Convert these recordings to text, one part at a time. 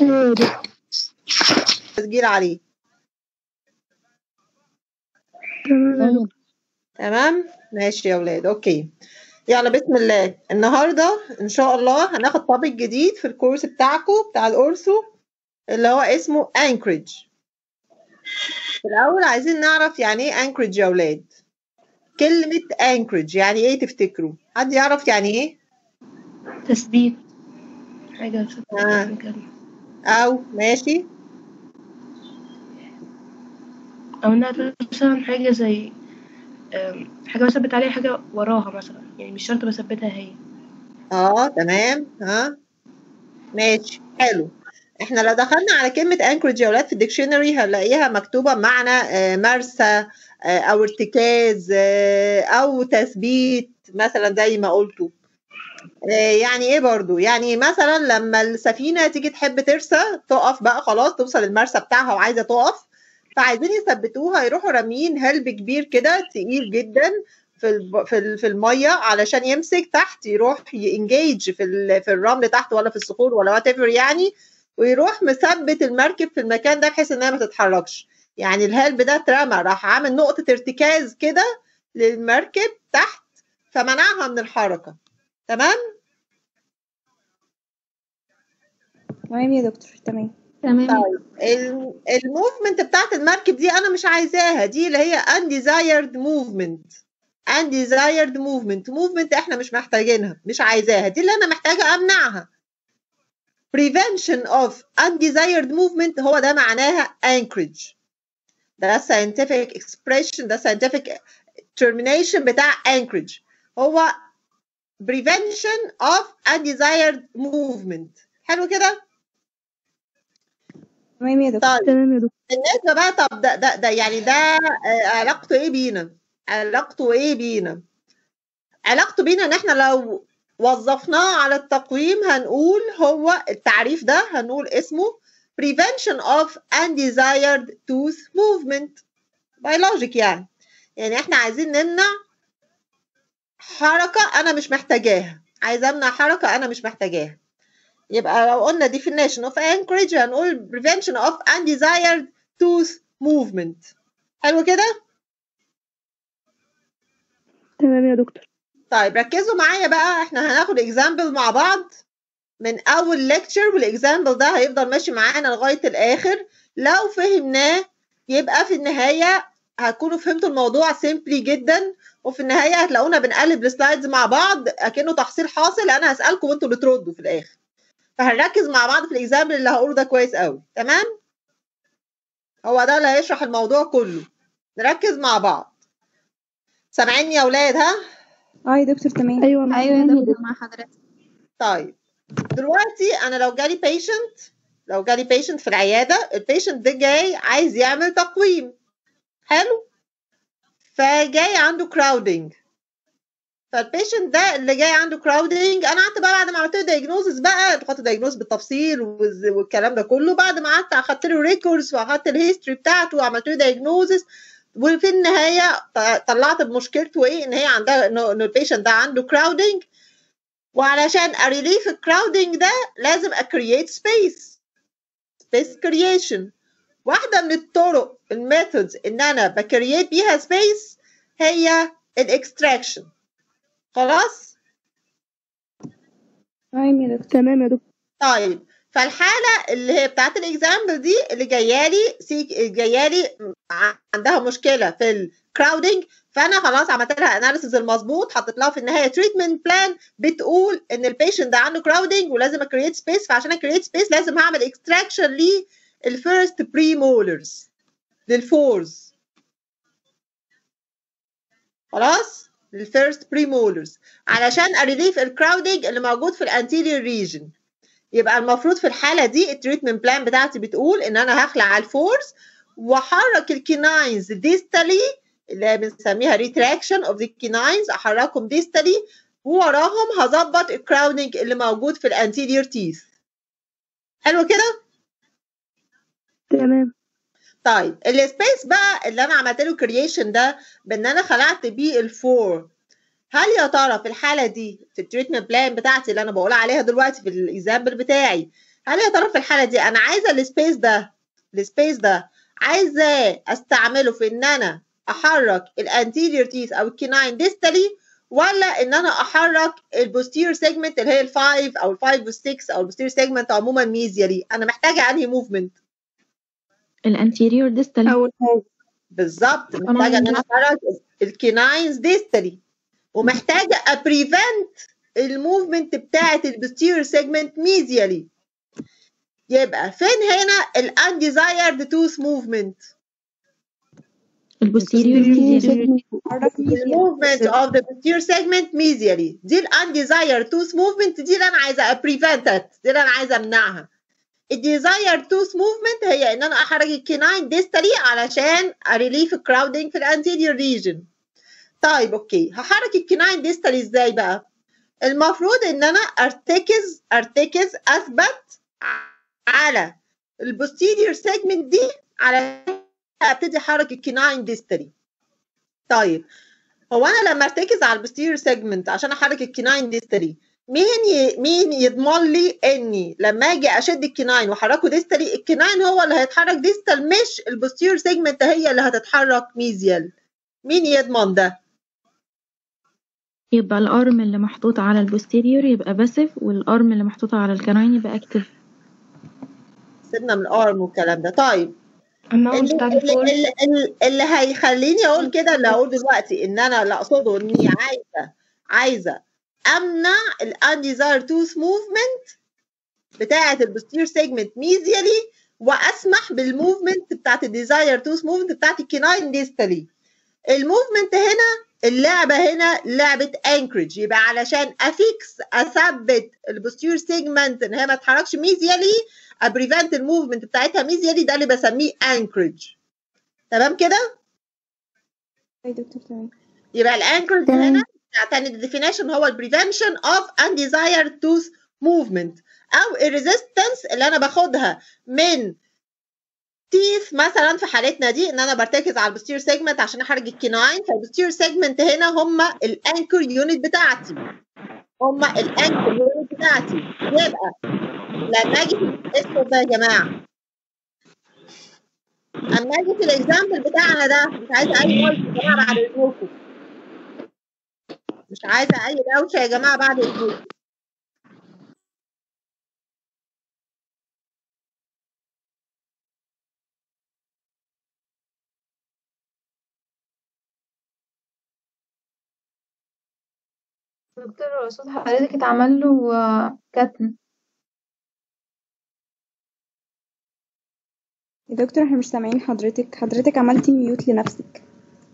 تسجيل عليه تمام تمام ماشي يا ولاد اوكي يلا بسم الله النهارده ان شاء الله هناخد توبيك جديد في الكورس بتاعكم بتاع الاورثو اللي هو اسمه انكريج في الاول عايزين نعرف يعني ايه انكريج يا ولاد كلمة انكريج يعني ايه تفتكروا حد يعرف يعني ايه تثبيت حاجة ثابتة آه. في مكانها. او ماشي أو إنها مثلا حاجة زي أم، حاجة بثبت عليها حاجة وراها مثلا يعني مش شرط بثبتها هي اه تمام ها ماشي حلو احنا لو دخلنا على كلمة انكريج يا ولاد في الديكشنري هنلاقيها مكتوبة بمعنى آه، مرسى آه، او ارتكاز آه، او تثبيت مثلا زي ما قلتوا آه، يعني ايه برضو يعني مثلا لما السفينة تيجي تحب ترسى تقف بقى خلاص توصل المرسى بتاعها وعايزة تقف فعايزين يثبتوها يروحوا راميين هلب كبير كده تقيل جدا في الب... في ال- في الميه علشان يمسك تحت يروح ينجيج في ال... في الرمل تحت ولا في الصخور ولا وات يعني ويروح مثبت المركب في المكان ده بحيث انها ما تتحركش يعني الهلب ده اترمى راح عامل نقطه ارتكاز كده للمركب تحت فمنعها من الحركه تمام تمام يا دكتور تمام تمام طيب ال- الموفمنت بتاعت المركب دي انا مش عايزاها دي اللي هي undesired movement undesired movement movement احنا مش محتاجينها مش عايزاها دي اللي انا محتاجه امنعها prevention of undesired movement هو ده معناها anchorage ده scientific expression ده scientific termination بتاع anchorage هو prevention of undesired movement حلو كده تمام يا دكتور طيب تمام يا دكتور بالنسبة بقى طب ده ده ده يعني ده آه، علاقته ايه بينا؟ علاقته ايه بينا؟ علاقته بينا ان احنا لو وظفناه على التقويم هنقول هو التعريف ده هنقول اسمه prevention of undesired tooth movement biologic يعني يعني احنا عايزين نمنع حركة انا مش محتاجاها عايز امنع حركة انا مش محتاجاها يبقى لو قلنا definition of anchorage هنقول prevention of undesired tooth movement حلو كده؟ تمام يا دكتور طيب ركزوا معايا بقى احنا هناخد اكزامبل مع بعض من اول ليكتشر والاكزامبل ده هيفضل ماشي معانا لغايه الاخر لو فهمناه يبقى في النهايه هتكونوا فهمتوا الموضوع سيمبلي جدا وفي النهايه هتلاقونا بنقلب السلايدز مع بعض اكنه تحصيل حاصل انا هسالكم وانتوا اللي تردوا في الاخر فهنركز مع بعض في الاكزامبل اللي هقوله ده كويس قوي تمام هو ده اللي هيشرح الموضوع كله نركز مع بعض سامعيني يا اولاد ها اه يا دكتور تمام أيوة ايوه يا دكتور مع حضرتك طيب دلوقتي انا لو جالي بيشنت لو جالي بيشنت في العياده البيشنت ده جاي عايز يعمل تقويم حلو فجاي عنده كراودنج فالبيشنت ده اللي جاي عنده كراودنج انا قعدت بقى بعد ما عملت له دايجنوزس بقى خدت دايجنوز بالتفصيل والز- والكلام ده كله بعد ما قعدت اخدت له ريكوردز واخدت الهيستوري بتاعته وعملت له دايجنوزس وفي النهايه ط- طلعت بمشكلته ايه ان هي عندها انه إنه البيشنت ده عنده كراودنج وعلشان اريليف الكراودنج ده لازم اكرييت سبيس سبيس كرييشن واحده من الطرق الميثودز ان انا بكرييت بيها سبيس هي الاكستراكشن خلاص تمام يا دكتور تمام يا دكتور طيب فالحاله اللي هي بتاعت الاكزامبل دي اللي جايالي سيك جايالي عندها مشكله في الكراودنج فانا خلاص عملت لها اناليسيز المظبوط حطيت لها في النهايه تريتمنت بلان بتقول ان البيشنت ده عنده كراودنج ولازم اكريت سبيس فعشان اكريت سبيس لازم هعمل اكستراكشن للفيرست بري مولرز للفورز خلاص للفيرست بري مولرز علشان اريليف الكراودنج اللي موجود في الانتيريور ريجن يبقى المفروض في الحاله دي التريتمنت بلان بتاعتي بتقول ان انا هخلع على الفورس واحرك الكيناينز ديستالي اللي هي بنسميها ريتراكشن اوف ذا كيناينز احركهم ديستالي ووراهم هظبط الكراودنج اللي موجود في الانتيريور تيث حلو كده تمام طيب السبيس بقى اللي انا عملت له كرييشن ده بان انا خلعت بيه الفور هل يا ترى في الحاله دي في التريتمنت بلان بتاعتي اللي انا بقول عليها دلوقتي في الاكزامبل بتاعي هل يا ترى في الحاله دي انا عايزه السبيس ده السبيس ده عايزه استعمله في ان انا احرك الانتيريور تيث او الكيناين ديستالي ولا ان انا احرك البوستير سيجمنت اللي هي الفايف او الفايف والسكس او البوستير سيجمنت عموما ميزيالي انا محتاجه انهي موفمنت الانتيريور ديستال اول حاجه بالظبط محتاجه ان انا احرك الكيناينز ديستالي ومحتاجه ابريفنت الموفمنت بتاعه البوستير سيجمنت ميزيالي يبقى فين هنا الانديزايرد توث موفمنت البوستيريور ميزيال حرك ميزيال الموفمنت اوف ذا posterior segment medially دي الانديزايرد توث موفمنت دي اللي انا عايزه بريفنتد دي اللي انا عايزه امنعها الديزايرد توث موفمنت هي ان انا احرك الكيناين ديستالي علشان اريليف الكراودنج في الانتيريور ريجن طيب اوكي هحرك الكيناين ديستالي ازاي بقى المفروض ان انا ارتكز ارتكز اثبت على البوستيريور سيجمنت دي على ابتدي احرك الكيناين ديستالي طيب هو انا لما ارتكز على البوستيريور سيجمنت عشان احرك الكيناين ديستالي مين ي... مين يضمن لي اني لما اجي اشد الكيناين واحركه ديستالي الكيناين هو اللي هيتحرك ديستال مش البوستيريور سيجمنت هي اللي هتتحرك ميزيال مين يضمن ده يبقى الارم اللي محطوط على البوستيريور يبقى باسيف والارم اللي محطوطة على الكناين يبقى اكتف سيبنا من الارم والكلام ده طيب اما اللي, بتاع اللي, الفورس اللي, اللي, اللي هيخليني اقول كده اللي هقول دلوقتي ان انا اللي اقصده اني عايزه عايزه امنع الانديزاير توث موفمنت بتاعه البوستير سيجمنت ميزيالي واسمح بالموفمنت بتاعه الديزاير توث موفمنت بتاعه الكيناين ديستالي الموفمنت هنا اللعبه هنا لعبه انكرج يبقى علشان افيكس اثبت البوستير سيجمنت ان هي ما تتحركش ميزيالي ابريفنت الموفمنت بتاعتها ميزيالي ده اللي بسميه انكرج تمام كده اي دكتور تمام يبقى الانكرج تمام. هنا تاني الديفينيشن هو البريفنشن اوف undesired tooth movement او الريزيستنس اللي انا باخدها من تيث مثلا في حالتنا دي ان انا برتكز على البوستير سيجمنت عشان احرج الكيناين فالبوستير سيجمنت هنا هم الانكر يونت بتاعتي هم الانكر يونت بتاعتي يبقى لما اجي في اسمه ده يا جماعه اما اجي في الاكزامبل بتاعنا ده مش عايزه اي نويز يا جماعه بعد اذنكم مش عايزه اي دوشه يا جماعه بعد اذنكم دكتور صوت حضرتك اتعمل له آه، كتم يا دكتور احنا مش سامعين حضرتك حضرتك عملتي ميوت لنفسك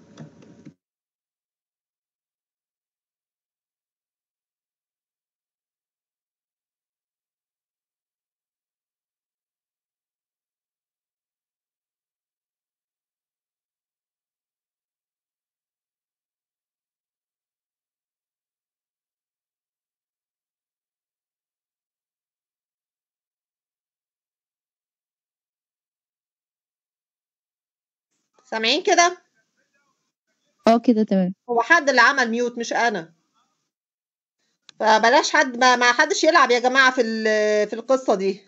سامعين كده اه كده تمام هو حد اللي عمل ميوت مش انا فبلاش حد ما, ما حدش يلعب يا جماعه في ال- في القصه دي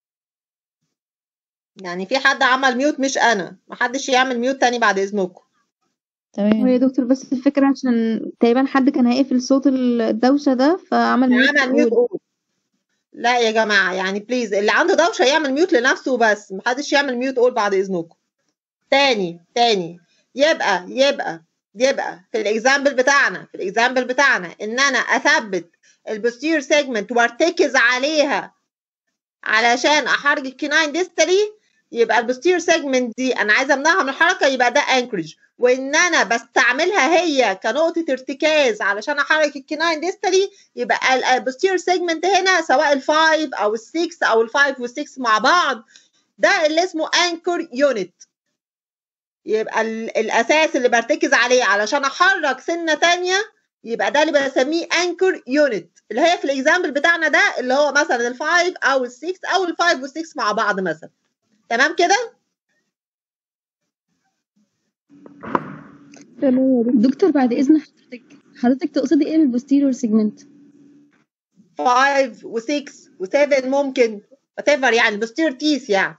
يعني في حد عمل ميوت مش انا ما حدش يعمل ميوت تاني بعد اذنكم تمام ويا دكتور بس الفكرة عشان تقريبا حد كان هيقفل صوت الدوشة ده فعمل ميوت عمل ميوت أول. أول. لا يا جماعه يعني بليز اللي عنده دوشه يعمل ميوت لنفسه بس محدش يعمل ميوت اول بعد اذنكم تاني تاني يبقى يبقى يبقى في الاكزامبل بتاعنا في الاكزامبل بتاعنا ان انا اثبت البوستير سيجمنت وارتكز عليها علشان احرك الكيناين ديستالي يبقى البوستير سيجمنت دي انا عايزه امنعها من الحركه يبقى ده انكرج وان انا بستعملها هي كنقطه ارتكاز علشان احرك الكيناين ديستالي يبقى البوستير سيجمنت هنا سواء الفايف او السكس او الفايف والسكس مع بعض ده اللي اسمه انكر يونت يبقى ال- الاساس اللي برتكز عليه علشان احرك سنه تانية يبقى ده اللي بسميه انكر يونت اللي هي في الاكزامبل بتاعنا ده اللي هو مثلا الفايف او السكس او الفايف والسكس مع بعض مثلا تمام كده تمام يا دكتور. دكتور بعد إذن حضرتك حضرتك تقصدي إيه بالبوستيريور سيجمنت؟ 5 و6 و7 ممكن وات ايفر يعني البوستير تيث يعني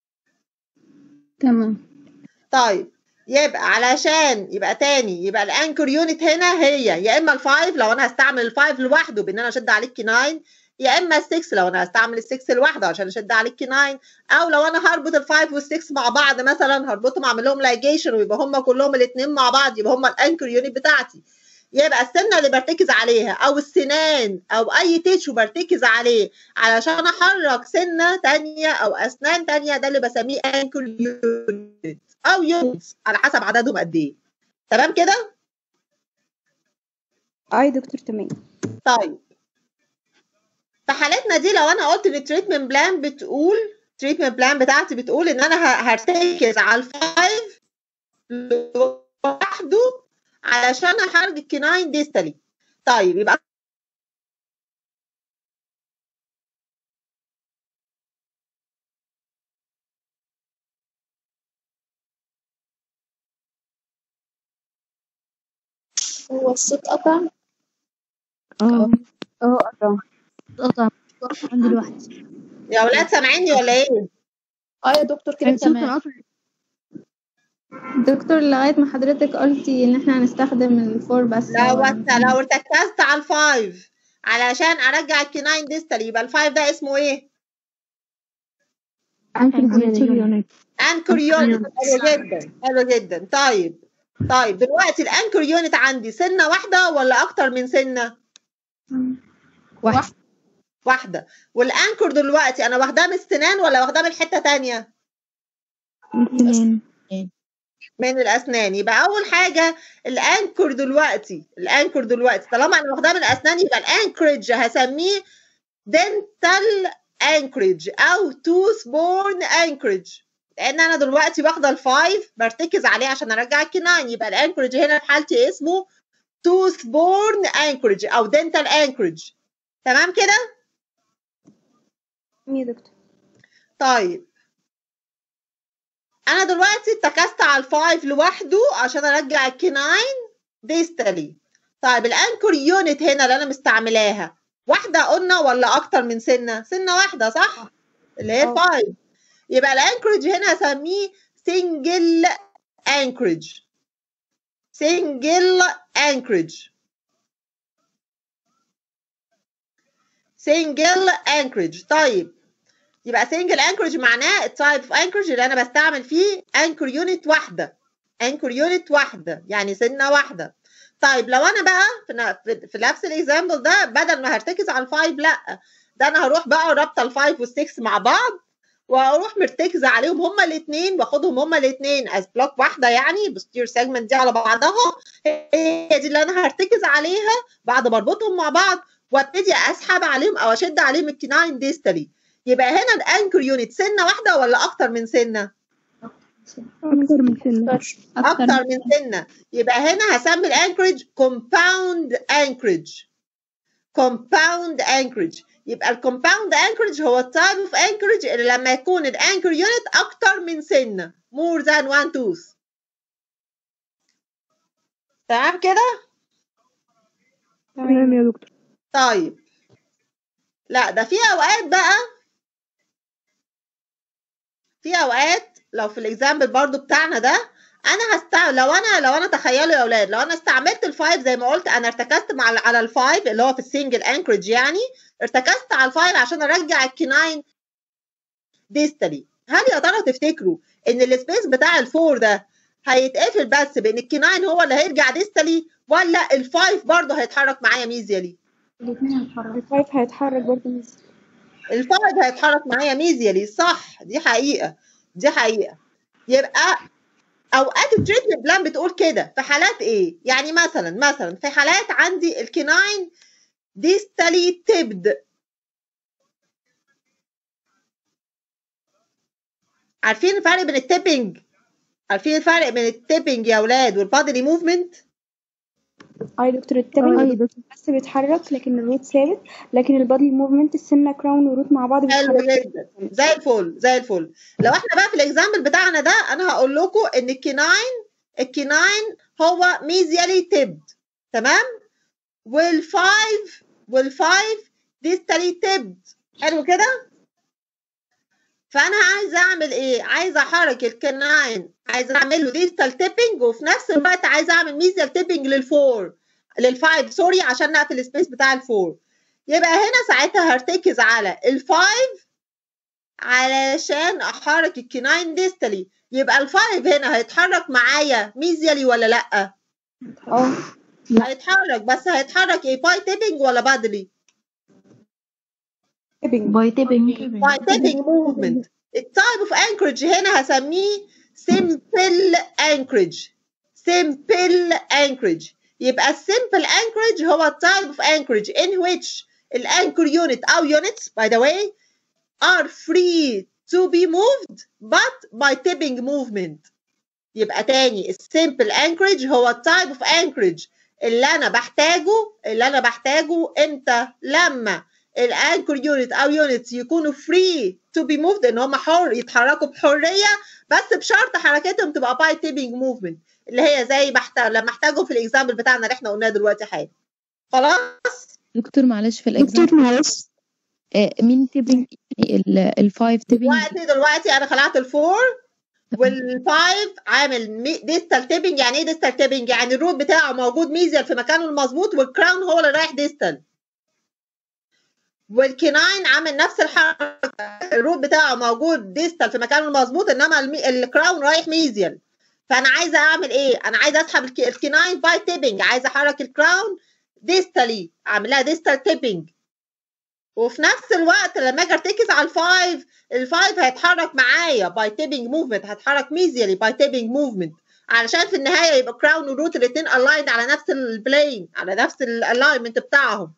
تمام طيب يبقى علشان يبقى تاني يبقى الانكر يونت هنا هي يا اما الفايف لو انا هستعمل الفايف لوحده بان انا اشد عليه الكيناين يا اما السكس لو انا هستعمل السكس لوحده عشان اشد عليه الكيناين او لو انا هربط الفايف والسكس مع بعض مثلا هربطهم اعمل لهم لايجيشن ويبقى هم كلهم الاثنين مع بعض يبقى هم الانكر يونت بتاعتي يبقى السنه اللي برتكز عليها او السنان او اي تيشو برتكز عليه علشان احرك سنه تانية او اسنان تانية ده اللي بسميه انكر يونت او يونتس على حسب عددهم قد ايه تمام كده اه يا دكتور تمام طيب في حالتنا دي لو انا قلت ان التريتمنت بلان بتقول التريتمنت بلان بتاعتي بتقول ان انا ه- هرتكز على الفايف لوحده علشان احرج الكناين ديستالي طيب يبقى هو الصوت قطع اه اه قطع قطع واقفة عندي لوحدي يا اولاد سامعيني ولا ايه اه يا دكتور كده الصوت تمام قطع دكتور لغاية ما حضرتك قلتي ان احنا هنستخدم الفور بس لو هو- لو ارتكزت على الفايف علشان ارجع الكناين ديستالي يبقى الفايف ده اسمه ايه؟ يونت انكر يونت حلو جدا حلو جدا طيب طيب دلوقتي الانكر يونت عندي سنه واحده ولا اكتر من سنه؟ واحد واحده والانكر دلوقتي انا واخداه من السنان ولا واخداه من حته تانية؟ اثنين من الاسنان يبقى اول حاجه الانكر دلوقتي الانكر دلوقتي طالما انا واخداه من الاسنان يبقى الانكرج هسميه دنتال انكرج او توث بورن انكرج لان انا دلوقتي واخده الفايف برتكز عليه عشان ارجع الكناين يبقى الانكرج هنا في حالتي اسمه توث بورن انكرج او دنتال انكرج تمام كده يا دكتور طيب انا دلوقتي اتكست على الفايف لوحده عشان ارجع الكناين ديستالي طيب الانكر يونت هنا اللي انا مستعملاها واحده قلنا ولا اكتر من سنه سنه واحده صح اللي هي اه. الفايف يبقى الانكرج هنا اسميه سنجل انكرج سنجل انكرج سنجل انكرج طيب يبقى سنجل انكرج معناه التايب اوف انكرج اللي انا بستعمل فيه انكر يونت واحده انكر يونت واحده يعني سنه واحده طيب لو انا بقى في ن- في- في نفس الاكزامبل ده بدل ما هرتكز على الفايف لا ده انا هروح بقى رابطه الفايف والسكس مع بعض واروح مرتكزه عليهم هما الاثنين واخدهم هما الاثنين از بلوك واحده يعني البوستير سيجمنت دي على بعضها هي دي اللي انا هرتكز عليها بعد ما اربطهم مع بعض وابتدي اسحب عليهم او اشد عليهم الكناين ديستالي يبقى هنا الانكر يونت سنه واحده ولا اكتر من سنه؟ أكتر من سنة اكتر من سنه يبقى هنا هسمي الانكرج كومباوند انكرج كومباوند انكرج يبقى الكومباوند انكرج هو التايب اوف انكرج اللي لما يكون الانكر يونت اكتر من سنه more than one tooth تمام كده تمام يا دكتور طيب لا ده في اوقات بقى في اوقات لو في الاكزامبل برضو بتاعنا ده انا هستعمل لو انا لو انا تخيلوا يا اولاد لو انا استعملت الفايف زي ما قلت انا ارتكزت مع على الفايف اللي هو في السنجل انكرج يعني ارتكزت على الفايف عشان ارجع الكناين ديستالي هل يا ترى تفتكروا ان السبيس بتاع الفور ده هيتقفل بس بان الكناين هو اللي هيرجع ديستالي ولا الفايف برضه هيتحرك معايا ميزيالي الاثنين هيتحرك الفايف هيتحرك برضه ميزي الفرد هيتحرك معايا ميزيالي صح دي حقيقة دي حقيقة يبقى اوقات التريتمنت بلان بتقول كده في حالات ايه يعني مثلا مثلا في حالات عندي الكناين ديستالي تبد عارفين الفرق بين التيبنج عارفين الفرق بين التيبنج يا اولاد والبادلي موفمنت اه يا دكتور اه يا التابنج دكتور بس بيتحرك لكن الروت ثابت لكن البادي موفمنت السنه كراون وروت مع بعض حلو بيتحركوا جدا زي الفل زي الفل لو احنا بقى في الاكزامبل بتاعنا ده انا هقول لكم ان الكيناين الكيناين هو ميزيالي تبد تمام والفايف والفايف ديستالي تبد حلو كده فانا عايزه اعمل ايه عايزه احرك الكناين عايزه اعمل له ديجيتال تيبنج وفي نفس الوقت عايزه اعمل ميزيال تيبنج للفور للفايف سوري عشان نقفل السبيس بتاع الفور يبقى هنا ساعتها هرتكز على الفايف علشان احرك الكناين ديستالي يبقى الفايف هنا هيتحرك معايا ميزيالي ولا لا اه هيتحرك بس هيتحرك ايه باي تيبنج ولا بادلي باي تيبنج باي تيبنج موفمنت التايب اوف انكرج هنا هسميه simple anchorage simple anchorage يبقى السمبل anchorage هو التايب اوف anchorage in which الانكر unit او units by the way are free to be moved but by tipping movement يبقى تاني السمبل anchorage هو التايب اوف anchorage اللي انا بحتاجه اللي انا بحتاجه امتى لما الانكر يونت او يونتس يكونوا فري تو بي موفد ان هم حر يتحركوا بحريه بس بشرط حركتهم تبقى باي تيبنج موفمنت اللي هي زي بحتاج لما احتاجه في الاكزامبل بتاعنا اللي احنا قلناه دلوقتي حالا خلاص دكتور معلش في الاكزام دكتور معلش آه، مين تيبنج يعني الفايف تيبنج دلوقتي دلوقتي انا خلعت الفور والفايف عامل ديستال تيبنج يعني ايه ديستال تيبنج يعني الروت بتاعه موجود ميزيال في مكانه المظبوط والكراون هو اللي رايح ديستال والكيناين عامل نفس الحركه الروت بتاعه موجود ديستال في مكانه المظبوط انما المي... الكراون رايح ميزيال فانا عايزه اعمل ايه انا عايزه اسحب الك- الكيناين باي تيبنج عايزه احرك الكراون ديستالي اعملها ديستال تيبنج وفي نفس الوقت لما اجي ارتكز على الفايف الفايف هيتحرك معايا باي تيبنج موفمنت هتحرك ميزيالي باي تيبنج موفمنت علشان في النهايه يبقى كراون وروت الاثنين الايند على نفس البلين على نفس الالاينمنت بتاعهم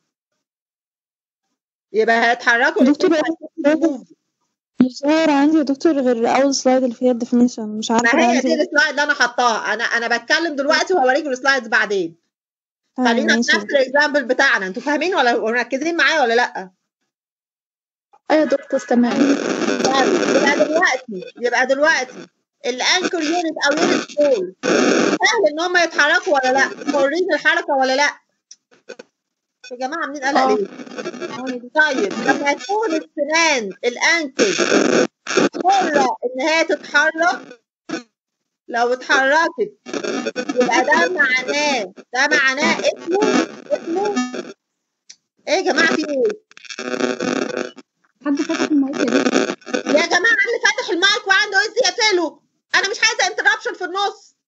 يبقى هيتحركوا دكتور الاتنين by tipping movement. مش ظاهر عندي يا دكتور غير اول سلايد اللي فيها الديفينيشن مش عارفه ما هي عندي دي السلايد اللي انا حطاها انا انا بتكلم دلوقتي وهوريكم السلايدز بعدين تمام، خلينا في ماشي نفس الاكزامبل بتاعنا انتوا فاهمين ولا مركزين معايا ولا لا؟ ايوه دكتور تمام طيب يبقى دلوقتي يبقى دلوقتي الانكر يونت او يونت دول سهل ان هم يتحركوا ولا لا؟ حرين الحركه ولا لا؟ يا جماعه عاملين قلق اه ليه؟ طيب لما تكون السنان الانكر حره ان هي تتحرك لو اتحركت يبقى ده معناه ده معناه اسمه اسمه ايه يا جماعه في ايه؟ حد فتح المايك يا دكتور يا جماعه اللي فاتح المايك وعنده اس يقفله انا مش عايزه انتربشن في النص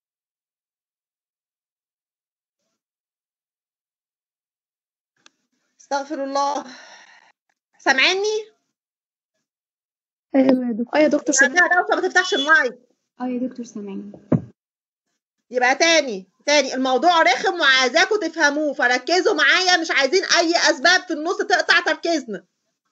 استغفر الله سامعيني؟ ايوه يا دكتور اه يا دكتور سمع عندها دوشه ما تفتحش المايك اه يا دكتور سامعيني يبقى تاني تاني الموضوع رخم وعايزاكم تفهموه فركزوا معايا مش عايزين اي اسباب في النص تقطع تركيزنا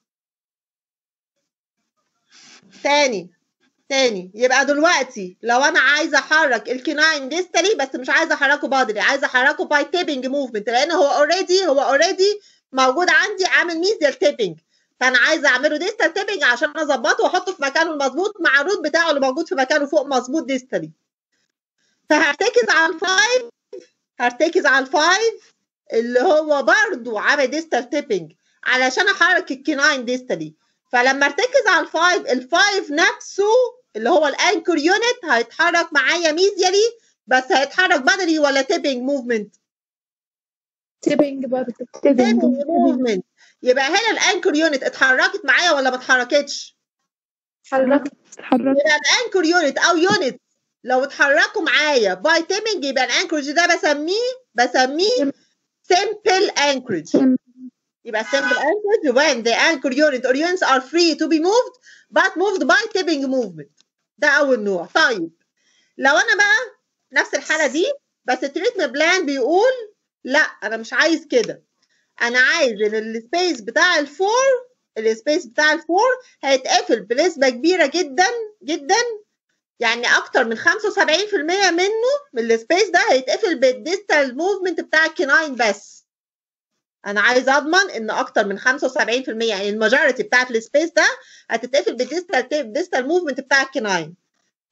تاني تاني يبقى دلوقتي لو انا عايزه احرك الكيناين ديستالي بس مش عايزه احركه بادري عايزه احركه باي تيبنج موفمنت لان هو اوريدي هو اوريدي موجود عندي عامل ميزيال تيبنج فانا عايزه اعمله ديستال تيبنج عشان اظبطه واحطه في مكانه المظبوط مع الروت بتاعه اللي موجود في مكانه فوق مظبوط ديستالي فهرتكز على الفايف هرتكز على الفايف اللي هو برضو عامل ديستال تيبنج علشان احرك الكيناين ديستالي فلما ارتكز على الفايف الفايف نفسه اللي هو الانكر يونت هيتحرك معايا ميزيالي بس هيتحرك بدري ولا تيبنج موفمنت تيبنج برضه تيبنج موفمنت يبقى هنا الانكر يونت اتحركت معايا ولا ما اتحركتش حركت اتحركت يبقى الانكر يونت او يونت لو اتحركوا معايا باي تيمنج يبقى الانكرج ده بسميه بسميه simple anchorage يبقى simple anchorage when the anchor unit or units are free to be moved but moved by tipping movement ده اول نوع طيب لو انا بقى نفس الحاله دي بس التريتمنت بلان بيقول لا انا مش عايز كده انا عايز ان السبيس بتاع الفور السبيس بتاع الفور هيتقفل بنسبه كبيره جدا جدا يعني اكتر من 75% منه من السبيس ده هيتقفل بالديستال موفمنت بتاع الكناين بس انا عايز اضمن ان اكتر من 75% يعني الماجوريتي بتاعت السبيس ده هتتقفل بالديستال ديستال موفمنت بتاع الكناين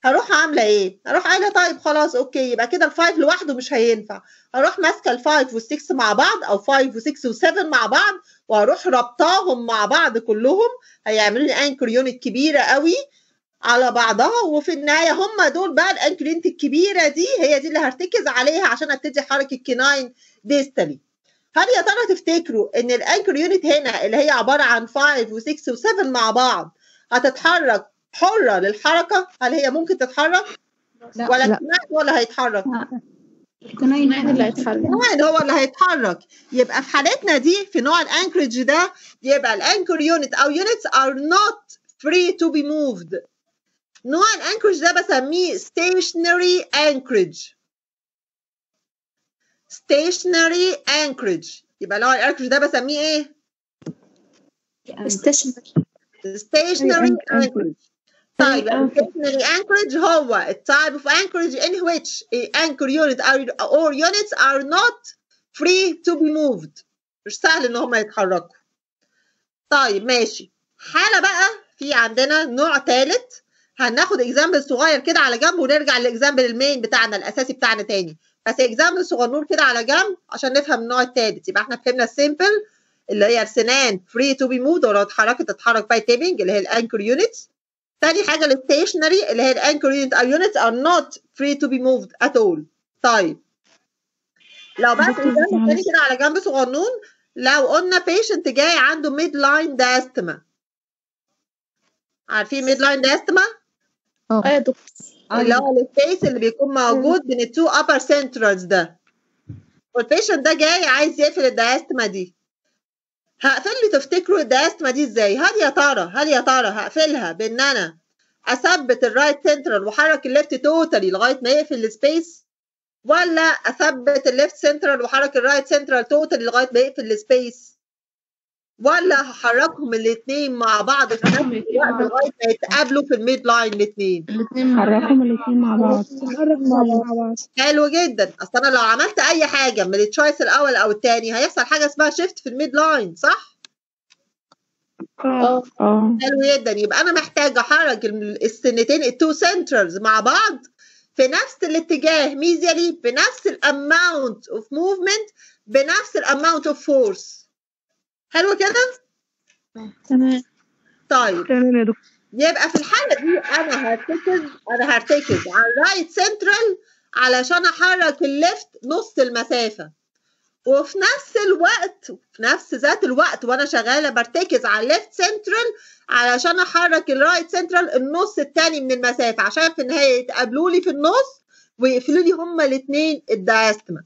هروح عامله ايه هروح قايله طيب خلاص اوكي يبقى كده الفايف لوحده مش هينفع هروح ماسكه الفايف والسكس مع بعض او فايف وسكس وسفن مع بعض وهروح ربطاهم مع بعض كلهم هيعملوا لي انكر يونت كبيره قوي على بعضها وفي النهايه هم دول بقى الانكر يونت الكبيره دي هي دي اللي هرتكز عليها عشان ابتدي حركه كيناين ديستالي هل يا ترى تفتكروا ان الانكر يونت هنا اللي هي عباره عن 5 و6 و7 مع بعض هتتحرك حره للحركه هل هي ممكن تتحرك لا. ولا لا. كمان ولا هيتحرك الكناين مين اللي هيتحرك كمان هو اللي هيتحرك يبقى في حالتنا دي في نوع الانكرج ده يبقى الانكر يونت او units are not free to be moved نوع الانكرج ده بسميه stationary anchorage stationary anchorage يبقى نوع الانكرج ده بسميه ايه ستيشنري stationary Stationary anchorage طيب ال stationary anchorage هو ال type of anchorage in which a anchor unit are, or units are not free to be moved مش سهل ان هم يتحركوا طيب ماشي حالة بقى في عندنا نوع ثالث هناخد اكزامبل صغير كده على جنب ونرجع للاكزامبل المين بتاعنا الاساسي بتاعنا تاني بس اكزامبل صغنون كده على جنب عشان نفهم النوع الثالث يبقى احنا فهمنا السيمبل اللي هي السنان فري تو بي موفد ولو اتحركت تتحرك باي تيبنج اللي هي الانكر يونتس تاني حاجة الستيشنري اللي هي الانكر يونت او units are not free to be moved at all طيب لو بقى دكتور example تاني معلش. كده على جنب صغنون لو قلنا patient جاي عنده ميد لاين داستما عارفين ميد لاين داستما اه يا دكتور اللي هو السبيس اللي بيكون موجود بين التو upper centrals ده والبيشنت ده جاي عايز يقفل الدايستما دي هقفل لي تفتكروا الدايستما دي ازاي هل يا ترى هل يا ترى هقفلها بان انا اثبت الرايت سنترال واحرك الليفت توتالي لغايه ما يقفل السبيس ولا اثبت الليفت سنترال واحرك الرايت سنترال توتالي لغايه ما يقفل السبيس ولا هحركهم الاثنين مع بعض في نفس الوقت لغايه ما يتقابلوا في الميد لاين الاثنين الاثنين مع بعض حركهم الاتنين مع بعض نتحرك مع بعض حلو جدا اصل انا لو عملت اي حاجه من التشويس الاول او الثاني هيحصل حاجه اسمها شيفت في الميد لاين صح اه اه حلو جدا يبقى انا محتاجه احرك ال- السنتين التو سنترز مع بعض في نفس الاتجاه ميزيالي بنفس الاماونت اوف موفمنت بنفس الاماونت اوف فورس حلو كده تمام طيب تمام يا دكتور يبقى في الحالة دي أنا هرتكز أنا هرتكز على الرايت سنترال علشان أحرك الليفت نص المسافة وفي نفس الوقت في نفس ذات الوقت وأنا شغالة برتكز على الليفت سنترال علشان أحرك الرايت سنترال النص التاني من المسافة عشان في النهاية يتقابلوا لي في النص ويقفلوا لي هما الاتنين الدايستما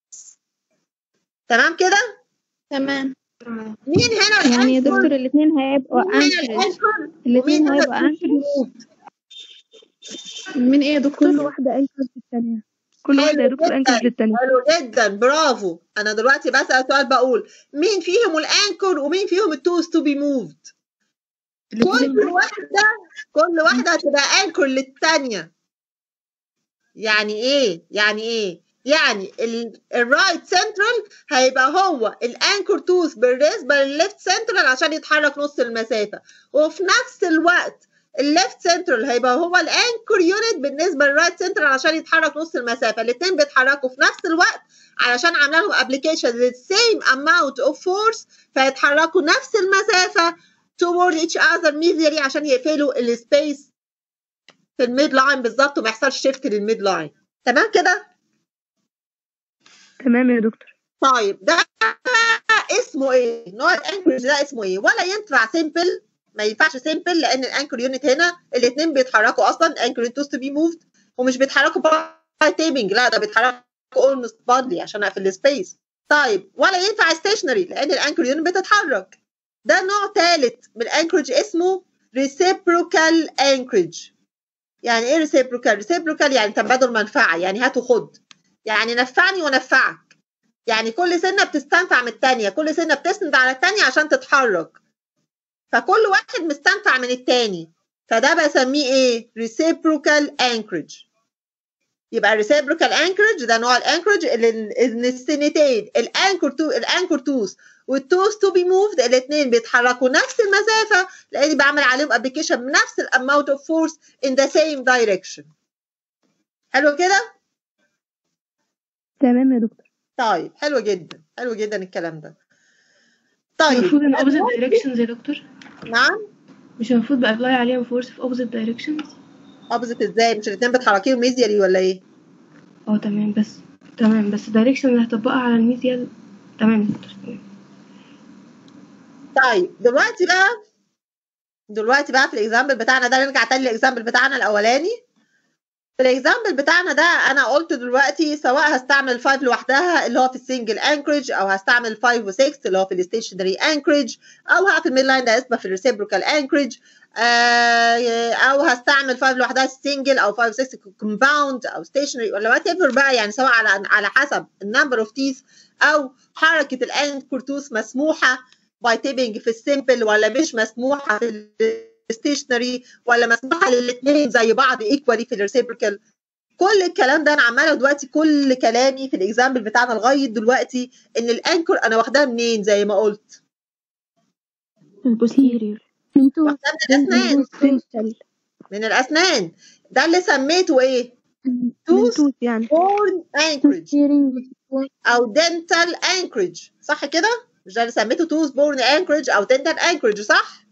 تمام كده؟ تمام مين هنا يعني يا الأنكر؟ دكتور الاتنين هيبقوا مين هنا انكرج الأنكر؟ الاتنين ومين هنا هيبقوا انكرج مين ايه يا كل دكتور واحدة انكر في الثانية كل واحدة يا حلو دكتور انكر جدا للتانية حلو جدا برافو انا دلوقتي بسأل سؤال بقول مين فيهم الانكر ومين فيهم التوز تو بي موفد كل واحده كل واحده هتبقى انكر للثانيه يعني ايه يعني ايه يعني الرايت سنترال هيبقى هو الانكر توث بالنسبه للليفت سنترال عشان يتحرك نص المسافه وفي نفس الوقت الليفت سنترال هيبقى هو الانكر يونت بالنسبه للرايت سنترال عشان يتحرك نص المسافه الاثنين بيتحركوا في نفس الوقت علشان عامله لهم ابلكيشن للسيم اماونت اوف فورس فيتحركوا نفس المسافه toward each other medially عشان يقفلوا السبيس في الميد لاين بالظبط وما يحصلش شيفت للميد لاين تمام كده تمام يا دكتور طيب ده اسمه ايه نوع الانكرج ده اسمه ايه ولا ينفع سيمبل ما ينفعش سيمبل لان الانكر يونت هنا الاثنين بيتحركوا اصلا الانكر يونت تو بي موفد ومش بيتحركوا باي تيبنج لا ده بيتحركوا اولموست بادلي عشان اقفل السبيس طيب ولا ينفع ستيشنري لان الانكر يونت بتتحرك ده نوع ثالث من الانكرج اسمه reciprocal anchorage يعني ايه reciprocal reciprocal يعني تبادل منفعه يعني هات وخد يعني نفعني ونفعك يعني كل سنه بتستنفع من الثانيه كل سنه بتسند على الثانيه عشان تتحرك فكل واحد مستنفع من الثاني فده بسميه ايه reciprocal anchorage يبقى reciprocal anchorage ده نوع الانكرج اللي ان السنتين الانكر تو الانكر توث والتوز تو بي موفد الاثنين بيتحركوا نفس المسافه لاني بعمل عليهم ابلكيشن بنفس الاماونت اوف فورس ان ذا سيم دايركشن حلو كده تمام يا دكتور طيب حلو جدا حلو جدا الكلام ده طيب المفروض ان opposite directions يا دكتور نعم مش المفروض بأبلاي عليهم فورس في opposite directions اوبزيت ازاي مش الاثنين بتحركيهم ميزيالي ولا ايه اه تمام بس تمام بس الدايركشن اللي هطبقها على الميديال تمام يا دكتور تمام. طيب دلوقتي بقى دلوقتي بقى في الاكزامبل بتاعنا ده نرجع تاني للاكزامبل بتاعنا الاولاني في الاكزامبل بتاعنا ده انا قلت دلوقتي سواء هستعمل 5 لوحدها اللي هو في السنجل انكريج او هستعمل 5 و6 اللي هو في الستيشنري انكريج او هقفل الميد لاين ده اسمه في الريسيبروكال انكريج او هستعمل 5 لوحدها سنجل او 5 6 كومباوند او ستيشنري ولا وات ايفر بقى يعني سواء على على حسب النمبر اوف تيث او حركه الانكر توث مسموحه باي تيبنج في السيمبل ولا مش مسموحه في الستيشنري ولا مسموحه للاثنين زي بعض ايكوالي في الريسيبروكال كل الكلام ده انا عماله دلوقتي كل كلامي في الاكزامبل بتاعنا لغايه دلوقتي ان الانكر انا واخداها منين زي ما قلت البوستيريور انتوا واخداها من الاسنان من الاسنان ده اللي سميته ايه توث توت يعني بورن انكريج steering او دنتال انكريج صح كده مش ده اللي سميته توث بورن انكريج او دنتال انكريج صح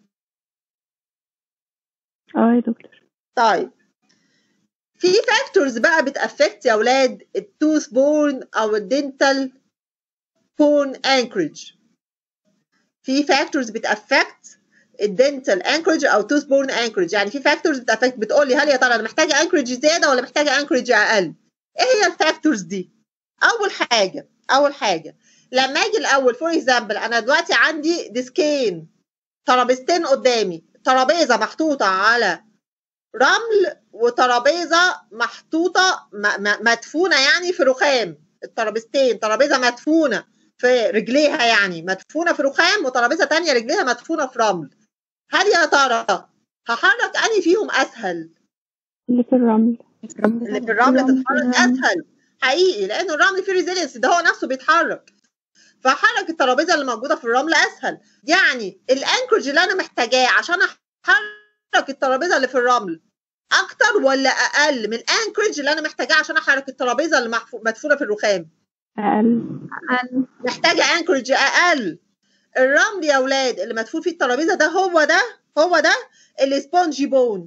اه يا دكتور طيب في فاكتورز بقى بتأفكت يا اولاد التوث بورن او الدنتال بورن انكريج في فاكتورز بتأفكت الدنتال انكريج او توث بورن انكريج يعني في فاكتورز بتأفكت بتقول لي هل يا ترى انا محتاجه انكريج زياده ولا محتاجه انكريج اقل ايه هي الفاكتورز دي اول حاجه اول حاجه لما اجي الاول فور اكزامبل انا دلوقتي عندي ديسكين ترابيزتين قدامي ترابيزه محطوطه على رمل وترابيزه محطوطه م- م- مدفونه يعني في رخام الترابيزتين ترابيزه مدفونه في رجليها يعني مدفونه في رخام وترابيزه تانية رجليها مدفونه في رمل هل يا ترى هحرك انهي فيهم اسهل اللي في الرمل اللي في الرمل تتحرك اسهل حقيقي لان الرمل فيه ريزيلينس ده هو نفسه بيتحرك فحرك الترابيزه اللي موجوده في الرمل اسهل يعني الانكرج اللي انا محتاجاه عشان احرك الترابيزه اللي في الرمل اكتر ولا اقل من الانكرج اللي انا محتاجاه عشان احرك الترابيزه اللي محفو- مدفونه في الرخام اقل محتاجه انكرج اقل الرمل يا اولاد اللي مدفون فيه الترابيزه ده هو ده هو ده السبونجي بون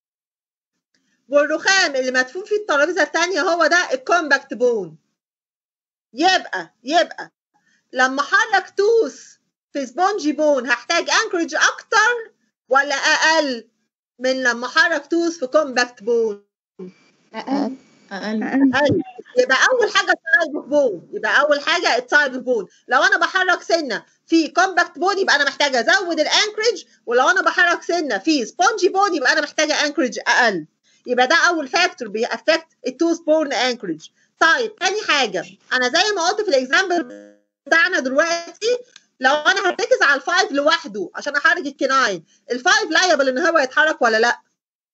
والرخام اللي مدفون فيه الترابيزه الثانيه هو ده الكومباكت بون يبقى يبقى لما احرك توث في سبونجي بون هحتاج انكرج اكتر ولا اقل من لما احرك توث في كومباكت بون أقل أقل اقل يبقى اول حاجه التايب اوف بون يبقى اول حاجه التايب اوف بون لو انا بحرك سنه في كومباكت بون يبقى انا محتاجه ازود الانكرج ولو انا بحرك سنه في سبونجي بون يبقى انا محتاجه انكرج اقل يبقى ده اول فاكتور بيأفكت التوث بورن انكرج طيب تاني حاجه انا زي ما قلت في الاكزامبل بتاعنا دلوقتي لو انا هرتكز على الفايف لوحده عشان احرك الكناين الفايف لايبل ان هو يتحرك ولا لا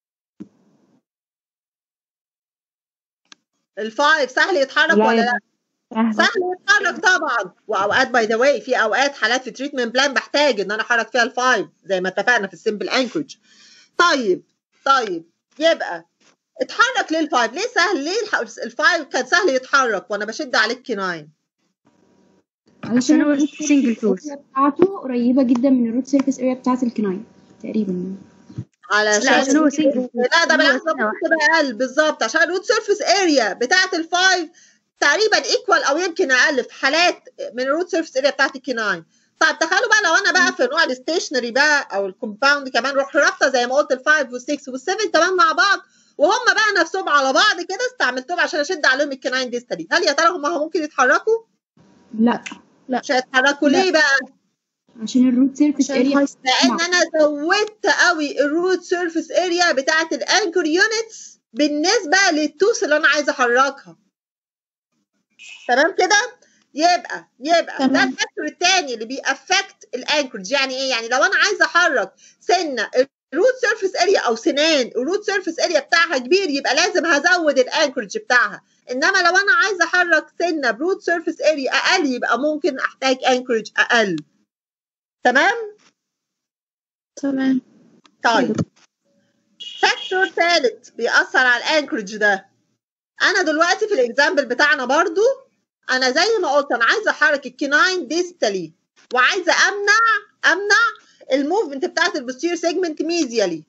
الفايف سهل يتحرك ولا لا سهل سهل يتحرك طبعا واوقات باي ذا واي في اوقات حالات في تريتمنت بلان بحتاج ان انا احرك فيها الفايف زي ما اتفقنا في السمبل انكرج طيب طيب يبقى اتحرك ليه الفايف ليه سهل ليه الح- الفايف كان سهل يتحرك وانا بشد عليه الكناين علشان هو الروت سنجل سيرفيس فورس اريا بتاعته قريبة جدا من الروت سيرفيس اريا بتاعة الكناين تقريبا علشان لا عشان هو سنجل لا ده هو بالعكس سنة ممكن واحدة تبقى اقل بالظبط عشان الروت سيرفيس اريا بتاعت الفايف تقريبا ايكوال او يمكن اقل في حالات من الروت سيرفيس اريا بتاعت الكناين طب تخيلوا بقى لو انا بقى في نوع الستيشنري بقى او الكومباوند كمان روح رابطه زي ما قلت الفايف والسكس والسفن كمان مع بعض وهم بقى نفسهم على بعض كده استعملتهم عشان اشد عليهم الكناين ديستالي هل يا ترى هم ممكن يتحركوا؟ لا مش هيتحركوا لا. ليه بقى؟ عشان الروت سيرفيس عشان اريا لان انا زودت قوي الروت سيرفيس اريا بتاعت الانكر يونتس بالنسبه للتوس اللي انا عايزه احركها تمام كده يبقى يبقى ده تمام. الفاكتور الثاني اللي بيأفكت الانكرج يعني ايه يعني لو انا عايزه احرك سنه الروت سيرفيس اريا او سنان الروت سيرفيس اريا بتاعها كبير يبقى لازم هزود الانكرج بتاعها انما لو انا عايزه احرك سنه بروت سيرفيس اريا اقل يبقى ممكن احتاج انكرج اقل تمام تمام طيب فاكتور ثالث بيأثر على الانكرج ده انا دلوقتي في الاكزامبل بتاعنا برضو انا زي ما قلت انا عايزه احرك الكيناين ديستالي وعايزه امنع امنع الموفمنت بتاعت البوستير سيجمنت ميزيالي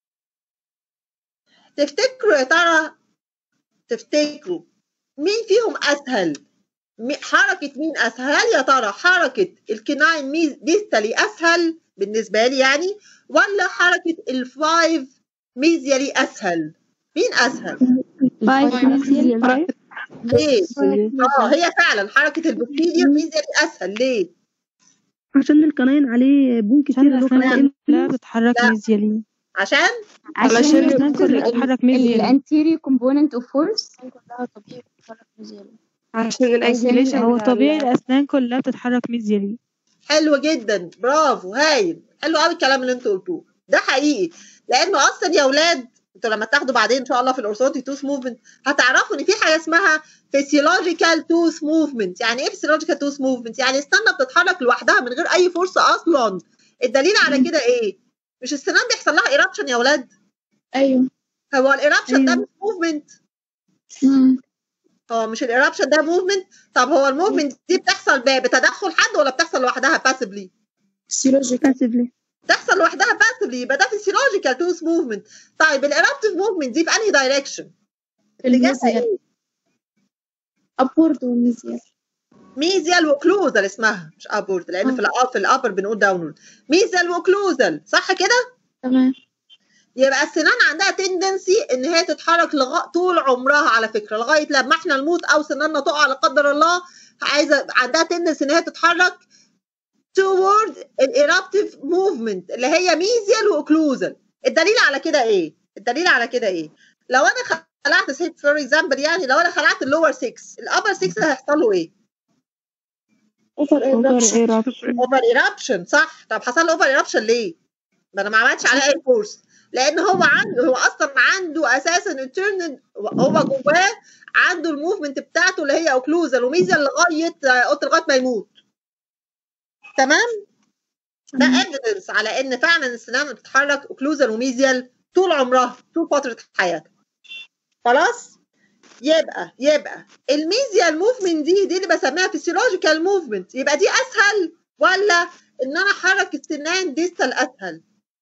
تفتكروا يا ترى تفتكروا مين فيهم اسهل مي- حركه مين اسهل هل يا ترى حركه الكيناين ميز ديستالي اسهل بالنسبه لي يعني ولا حركه الفايف ميزيالي اسهل مين اسهل فايف ميزيال ليه اه هي فعلا حركه البوستيريور ميزيالي اسهل ليه عشان القناين عليه بون كتير اللي هو الأسنان كلها بتتحرك لا. ميزيالي عشان عشان الأسنان كلها بتتحرك ميزيالي الانتيريور كومبوننت اوف فورس كلها طبيعي بتتحرك ميزيالي عشان الانجليشن هو طبيعي الأسنان كلها بتتحرك ميزيالي حلو جدا برافو هايل حلو قوي الكلام اللي انتوا قلتوه ده حقيقي لانه اصلا يا اولاد انتوا لما تاخدوا بعدين ان شاء الله في الاورثوتي توث موفمنت هتعرفوا ان في حاجه اسمها فيسيولوجيكال توث موفمنت يعني ايه فيسيولوجيكال توث موفمنت يعني السنه بتتحرك لوحدها من غير اي فرصه اصلا الدليل على كده ايه مش السنان بيحصل لها ايرابشن يا اولاد ايوه هو الايرابشن ده أيوة. مش موفمنت مم. هو مش الايرابشن ده موفمنت طب هو الموفمنت دي بتحصل ب- بتدخل حد ولا بتحصل لوحدها باسبلي فيسيولوجيكال باسفلي تحصل لوحدها باسفلي يبقى ده فيسيولوجيكال توث موفمنت طيب الايرابتيف موفمنت دي في انهي دايركشن اتجاهها الميزيال ايه ابورد وميزيال ميزيال وكلوزال اسمها مش ابورد لان في الأ- في الابر بنقول داونورد ميزيال وكلوزال صح كده تمام يبقى السنان عندها تندنسي ان هي تتحرك لغا... طول عمرها على فكره لغايه لما احنا نموت او سناننا تقع لا قدر الله عايزه عندها تندنسي ان هي تتحرك toward الايرابتيف موفمنت اللي هي ميزيال واوكلوزال الدليل على كده ايه الدليل على كده ايه لو انا خلعت سيت فور اكزامبل يعني لو انا خلعت اللور 6 الابر 6 هيحصل له ايه اوفر ايرابشن اوفر ايرابشن صح طب حصل له اوفر ايرابشن ليه ما انا ما عملتش عليه اي فورس لان هو عنده هو اصلا عنده اساسا الترن هو جواه عنده الموفمنت بتاعته اللي هي اوكلوزال وميزيال لغايه قلت لغايه ما يموت تمام ده ايفيدنس على ان فعلا السنان بتتحرك اوكلوزال وميزيال طول عمرها طول فتره حياتها خلاص يبقى يبقى الميزيال موفمنت دي دي اللي بسميها فيسيولوجيكال موفمنت يبقى دي اسهل ولا ان انا احرك السنان ديستال اسهل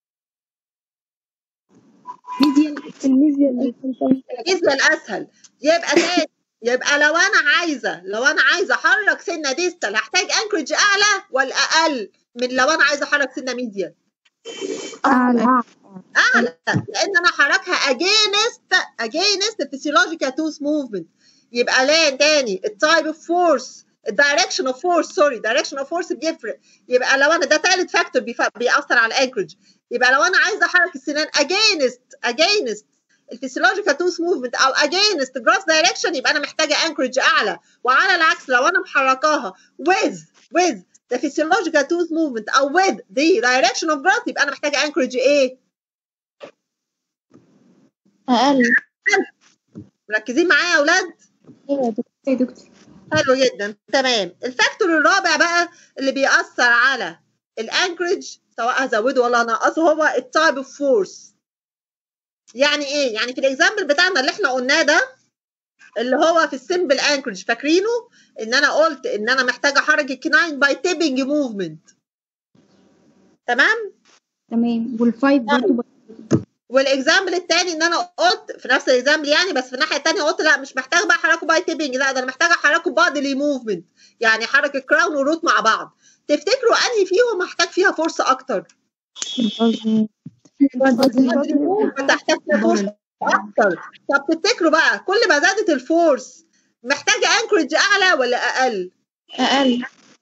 ميزيال الميزيال الميزيال اسهل يبقى تاني يبقى لو انا عايزه لو انا عايزه احرك سنه ديستال هحتاج انكرج اعلى ولا اقل من لو انا عايزه احرك سنه ميديال اعلى اعلى لان انا حركها اجينست اجينست الفسيولوجيكال توث موفمنت يبقى لا تاني التايب اوف فورس الدايركشن اوف فورس سوري دايركشن اوف فورس بيفرق يبقى لو انا ده ثالث فاكتور بيأثر على الانكرج يبقى لو انا عايزه احرك السنان اجينست اجينست الفسيولوجيكال توث موفمنت او اجينست جروس دايركشن يبقى انا محتاجه انكرج اعلى وعلى العكس لو انا محركاها with with the physiological tooth movement او with the direction of growth يبقى انا محتاجه انكرج ايه؟ اقل مركزين معايا يا اولاد؟ ايوه يا دكتور يا دكتور حلو جدا تمام الفاكتور الرابع بقى اللي بيأثر على الانكرج سواء هزوده ولا انقصه هو التايب اوف فورس يعني ايه؟ يعني في الاكزامبل بتاعنا اللي احنا قلناه ده اللي هو في السمبل انكرج فاكرينه ان انا قلت ان انا محتاجه احرك الكناين باي تيبنج موفمنت تمام؟ تمام والفايف برضه والاكزامبل الثاني ان انا قلت في نفس الاكزامبل يعني بس في الناحيه الثانيه قلت لا مش محتاج بقى احركه باي تيبنج لا ده انا محتاج احركه بادلي موفمنت يعني احرك الكراون والروت مع بعض تفتكروا انهي فيهم محتاج فيها فرصه اكتر؟ تحتاج فيها فرصه اكتر طب تفتكروا بقى كل ما زادت الفورس محتاجه انكرج اعلى ولا اقل؟ اقل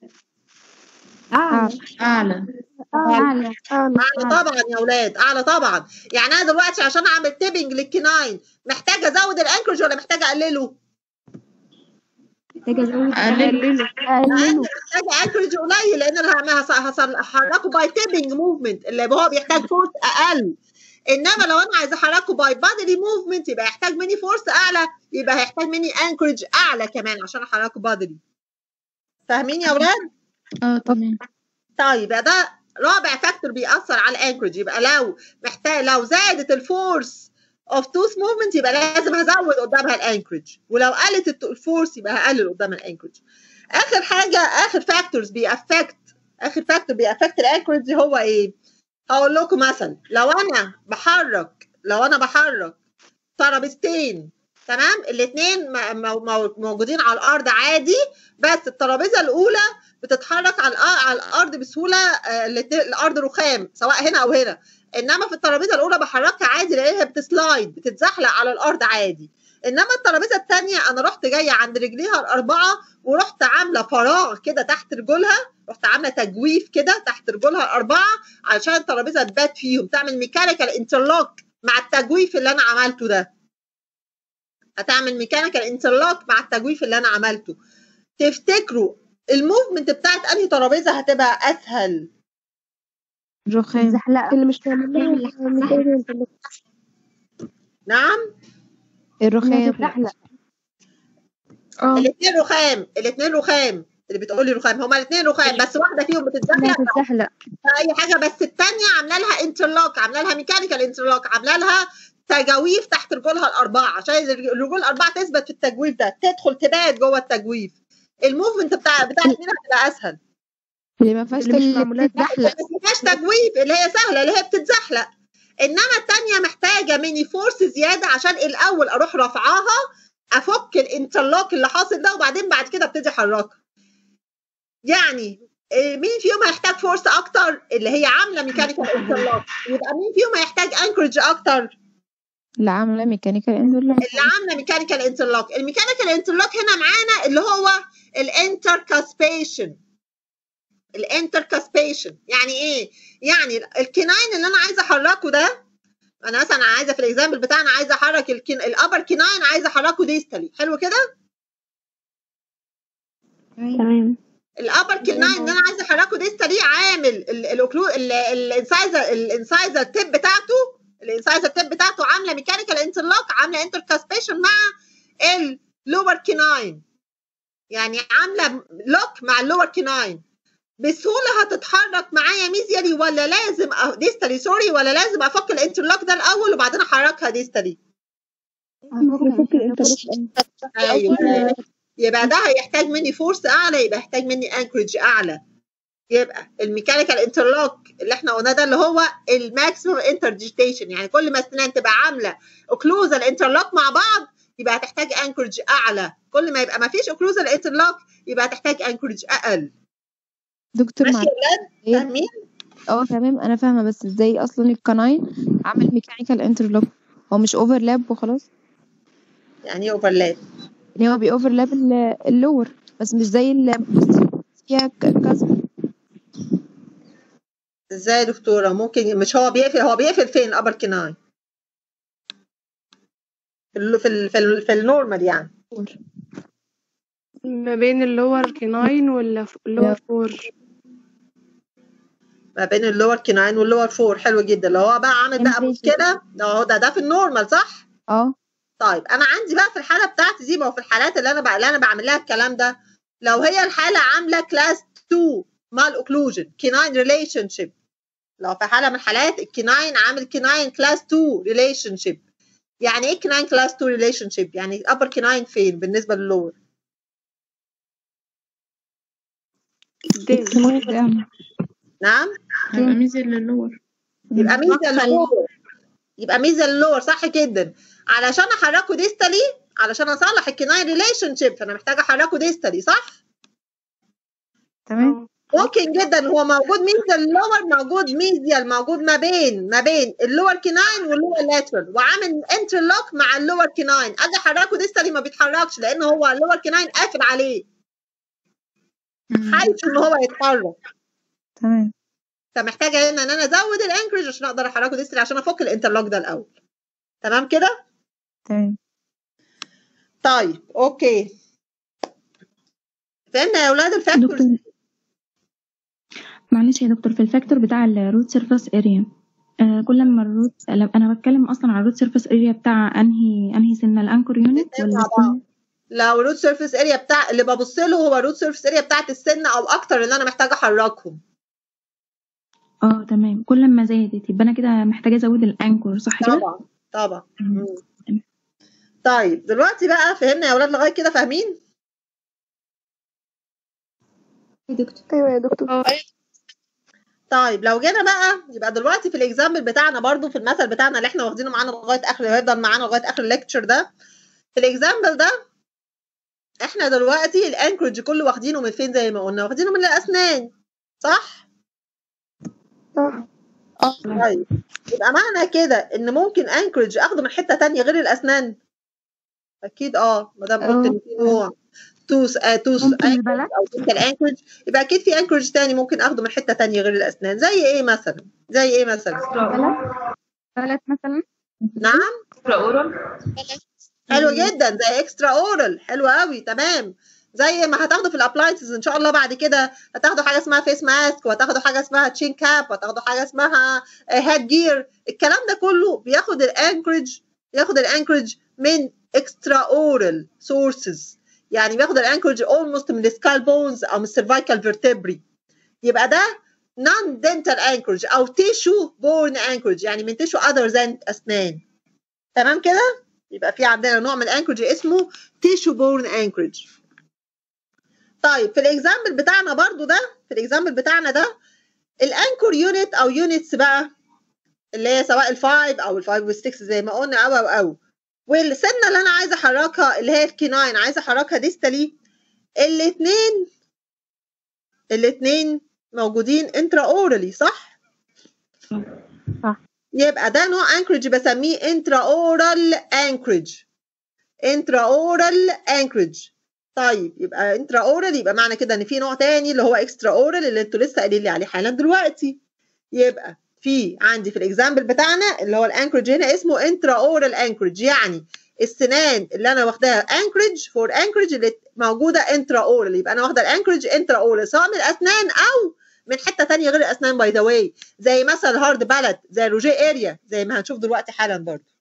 اعلى أعلى اعلى اعلى طبعا يا اولاد اعلى طبعا يعني انا دلوقتي عشان اعمل تيبنج للكناين محتاجه ازود الانكرج ولا محتاجه اقلله؟ محتاجة أزود أقلله أقلله محتاج انكرج قليل لان انا هص- هص- هحركه باي تيبنج موفمنت اللي هو بيحتاج فورس اقل انما لو انا عايزه احركه باي بادلي موفمنت يبقى يحتاج مني فورس اعلى يبقى هيحتاج مني انكرج اعلى كمان عشان احركه بادلي فاهمين يا اولاد؟ اه تمام طيب يبقى ده رابع فاكتور بيأثر على الانكرج يبقى لو محتاج لو زادت الفورس اوف توث موفمنت يبقى لازم هزود قدامها الانكرج ولو قلت الت- الفورس يبقى هقلل قدام الانكرج اخر حاجه اخر فاكتورز بيأفكت اخر فاكتور بيأفكت الانكرج هو ايه هقول لكم مثلا لو انا بحرك لو انا بحرك ترابيزتين تمام الاثنين موجودين على الارض عادي بس الترابيزه الاولى بتتحرك على الأ- على الارض بسهوله آه، الاتنين- الارض رخام سواء هنا او هنا انما في الترابيزه الاولى بحركها عادي لانها بتسلايد بتتزحلق على الارض عادي انما الترابيزه الثانيه انا رحت جايه عند رجليها الاربعه ورحت عامله فراغ كده تحت رجولها رحت عامله تجويف كده تحت رجولها الاربعه علشان الترابيزه تبات فيهم تعمل ميكانيكال انترلوك مع التجويف اللي انا عملته ده هتعمل ميكانيكال انترلوك مع التجويف اللي انا عملته تفتكروا الموفمنت بتاعت انهي ترابيزه هتبقى اسهل رخام زحلقة اللي مش معمول لها ميكانيكال انترلوك نعم إنها الرخام تتزحلق اه الاثنين رخام الاثنين رخام اللي بتقولي رخام هما الاثنين رخام بس واحده فيهم إنها بتتزحلق تتزحلق اي حاجه بس الثانيه عامله لها انترلوك عامله لها ميكانيكال انترلوك عامله لها تجاويف تحت رجولها الاربعه عشان الرجول الاربعه تثبت في التجويف ده تدخل تبات جوه التجويف الموفمنت بتاع بتاع مين هتبقى اسهل اللي ما فيهاش اللي مش اللي معمولة بتتزحلق ما فيهاش تجويف اللي هي سهله اللي هي بتتزحلق انما الثانيه محتاجه ميني فورس زياده عشان الاول اروح رافعاها افك الانترلوك اللي حاصل ده وبعدين بعد كده ابتدي احركها يعني إيه، مين فيهم هيحتاج فورس اكتر اللي هي عامله ميكانيكال انترلوك يبقى مين فيهم هيحتاج انكورج اكتر اللي عامله ميكانيكال انترلوك اللي عامله ميكانيكال انترلوك الميكانيكال انترلوك هنا معانا اللي هو الانتركاسبيشن الانتركاسبيشن يعني ايه يعني الكناين اللي انا عايزه احركه ده انا مثلا عايزه في الاكزامبل بتاعنا عايزه احرك الكن... الابر كناين عايزه احركه ديستالي حلو كده تمام الابر كناين اللي انا عايزه احركه ديستالي عامل ال- الاوكلو ال- الانسايزر الانسايزر تيب بتاعته الانسايزر تيب بتاعته عامله ميكانيكال انترلوك عامله انتركاسبيشن مع اللور كناين يعني عامله لوك مع اللور كناين بسهوله هتتحرك معايا ميزيالي ولا لازم أ- ديستالي سوري ولا لازم افك الانترلوك ده الاول وبعدين احركها ديستالي بفك الانترلوك ايوه يبقى ده هيحتاج مني فورس اعلى يبقى يحتاج مني انكورج اعلى يبقى الميكانيكال انترلوك اللي احنا قلناه ده اللي هو الماكسيمم انترجيتيشن يعني كل ما السنان تبقى عامله اوكلوزال انترلوك مع بعض يبقى هتحتاج انكورج اعلى كل ما يبقى ما فيش اوكلوزال انترلوك يبقى هتحتاج انكورج اقل دكتور ماشي مع يا ولاد إيه؟ فاهمين اه تمام انا فاهمه بس ازاي اصلا القناين عامل ميكانيكال انترلوك هو مش اوفرلاب وخلاص يعني ايه اوفرلاب يعني هو بيوفرلاب ال- اللور بس مش زي ال فيها ك- كذا ازاي يا دكتوره ممكن مش هو بيقفل هو بيقفل فين الابر كناين في ال في ال في, ال في النورمال يعني ما بين اللور كناين واللور فور ما بين اللور كناين واللور فور حلو جدا لو هو بقى عامل بقى مشكله لو هو ده ده في النورمال صح؟ اه طيب انا عندي بقى في الحاله بتاعتي دي ما هو في الحالات اللي انا بقى اللي انا بعمل لها الكلام ده لو هي الحاله عامله كلاس 2 مال اوكلوجن كيناين ريليشن شيب لو في حاله من الحالات الكيناين عامل كيناين كلاس 2 ريليشن شيب يعني ايه كيناين كلاس 2 ريليشن شيب يعني ابر كيناين فين بالنسبه للور قدام نعم هيبقى ميزة للور يبقى ميزه للور يبقى ميزه للور صح جدا علشان احركه ديستالي علشان اصلح الكيناين ريليشن شيب فانا محتاجه احركه ديستالي صح تمام ممكن جدا هو موجود ميزيال اللور موجود ميزيال موجود ما بين ما بين اللور كيناين واللور لاترال وعامل انترلوك مع اللور كيناين اجي احركه ديستالي ما بيتحركش لان هو اللور كيناين قافل عليه حيث ان هو يتحرك تمام فمحتاجه هنا ان انا ازود الانكرج عشان اقدر احركه ديستالي عشان افك الانترلوك ده الاول تمام كده تمام طيب اوكي فهمنا يا اولاد الفاكتورز دكتور معلش يا دكتور في الفاكتور بتاع الروت سيرفاس اريا آه كل ما الروت لما انا بتكلم اصلا على الروت سيرفاس اريا بتاع انهي انهي سنه الانكر يونت الاتنين ولا مع بعض السنه لو روت سيرفيس اريا بتاع اللي ببص له هو روت سيرفيس اريا بتاعت السن او اكتر اللي انا محتاجه احركهم اه تمام كل ما زادت يبقى انا كده محتاجه ازود الانكر صح كده طبعا طبعا تمام. مم. طيب دلوقتي بقى فهمنا يا اولاد لغايه كده فاهمين ايوه يا دكتور طيب لو جينا بقى يبقى دلوقتي في الاكزامبل بتاعنا برضو في المثل بتاعنا اللي احنا واخدينه معانا لغايه اخر هيفضل معانا لغايه اخر الليكتشر ده في الاكزامبل ده احنا دلوقتي الانكورج كله واخدينه من فين زي ما قلنا واخدينه من الاسنان صح صح طيب يبقى معنى كده ان ممكن انكورج اخده من حته تانية غير الاسنان اكيد اه ما دام قلت ان في نوع توس آه توس ممكن anchorage البلد او تلك انكورج يبقى اكيد في انكورج تاني ممكن اخده من حته تانية غير الاسنان زي ايه مثلا زي ايه مثلا بلد مثلا نعم حلو جدا زي اكسترا اورال حلو قوي تمام زي ما هتاخدوا في الابلاينسز ان شاء الله بعد كده هتاخدوا حاجه اسمها فيس ماسك وهتاخدوا حاجه اسمها تشين كاب وهتاخدوا حاجه اسمها هيد جير الكلام ده كله بياخد الانكورج بياخد الانكورج من اكسترا اورال سورسز يعني بياخد الانكورج اولموست من السكال بونز او من السيرفايكال فيرتبري يبقى ده نون دنتال انكورج او تيشو بورن انكورج يعني من تيشو اذر ذان اسنان تمام كده يبقى في عندنا نوع من الانكورج اسمه تيشو بورن انكورج طيب في الاكزامبل بتاعنا برضو ده في الاكزامبل بتاعنا ده الانكور يونت او يونتس بقى اللي هي سواء الفايف او الفايف والسكس زي ما قلنا او او او والسنه اللي انا عايزه احركها اللي هي الكيناين عايزه احركها ديستالي الاثنين الاثنين موجودين انترا اورالي صح؟ صح. يبقى ده نوع انكرج بسميه انترا اورال انكرج انترا اورال انكرج طيب يبقى انترا اورال يبقى معنى كده ان في نوع تاني اللي هو اكسترا اورال اللي انتوا لسه قايلين لي عليه حالا دلوقتي يبقى في عندي في الاكزامبل بتاعنا اللي هو الانكرج هنا اسمه انترا اورال انكرج يعني السنان اللي انا واخداها انكرج فور انكرج اللي موجوده انترا اورال يبقى انا واخده الانكرج انترا اورال سواء من الاسنان او من حته تانية غير الاسنان باي ذا واي زي مثلا الهارد بالت زي الروجي اريا زي ما هنشوف دلوقتي حالا برضه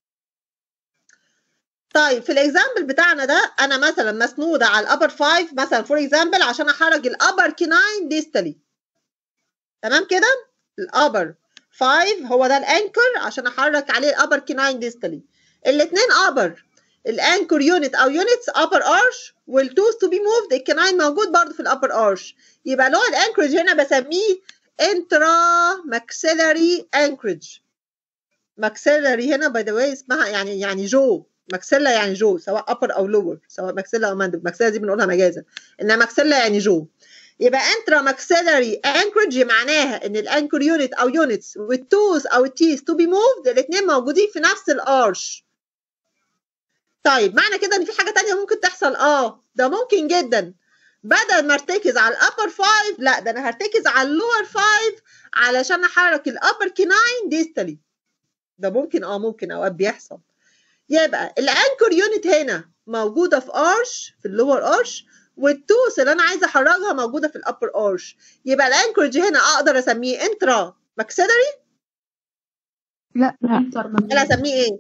طيب في الاكزامبل بتاعنا ده انا مثلا مسنوده على الابر 5 مثلا فور اكزامبل عشان احرك الابر كيناين ديستالي تمام كده الابر 5 هو ده الانكر عشان احرك عليه الابر كيناين ديستالي الاثنين ابر الانكر يونت او يونتس ابر ارش والتوز تو بي موفد الكناين موجود برضه في الابر ارش يبقى نوع الانكرج هنا بسميه انترا ماكسيلاري انكرج ماكسيلاري هنا باي ذا واي اسمها يعني يعني جو ماكسيلا يعني جو سواء ابر او لور سواء ماكسيلا او ماندب ماكسيلا دي بنقولها مجازا انما ماكسيلا يعني جو يبقى انترا ماكسيلاري انكرج معناها ان الانكر يونت او يونتس والتوز او التيز تو بي موفد الاثنين موجودين في نفس الارش طيب معنى كده ان في حاجه تانية ممكن تحصل اه ده ممكن جدا بدل ما ارتكز على الابر 5 لا ده انا هرتكز على اللور 5 علشان احرك الابر كيناين ديستالي ده ممكن اه ممكن اوقات بيحصل يبقى الانكر يونت هنا موجوده في ارش في اللور ارش والتوس اللي انا عايزه احركها موجوده في الابر ارش يبقى الانكرج هنا اقدر اسميه انترا ماكسيلري لا لا انا اسميه ايه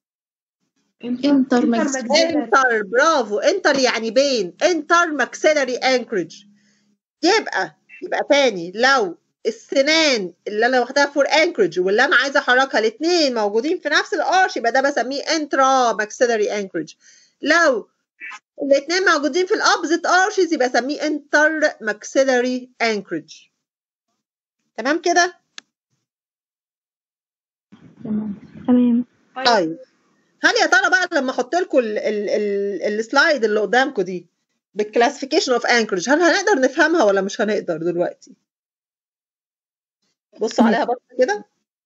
انتر ماكسيلاري انتر برافو انتر يعني بين انتر ماكسيلري انكرج يبقى يبقى تاني لو السنان اللي انا واخداها فور انكرج واللي انا عايزه احركها الاثنين موجودين في نفس الارش يبقى ده بسميه انترا ماكسيلري انكرج لو الاثنين موجودين في الابزيت ارشز يبقى اسميه انتر ماكسيلري انكرج تمام كده تمام طيب هل يا ترى بقى لما احط لكم السلايد اللي قدامكم دي بالكلاسيفيكيشن اوف انكرج هل هنقدر نفهمها ولا مش هنقدر دلوقتي بصوا عليها بص كده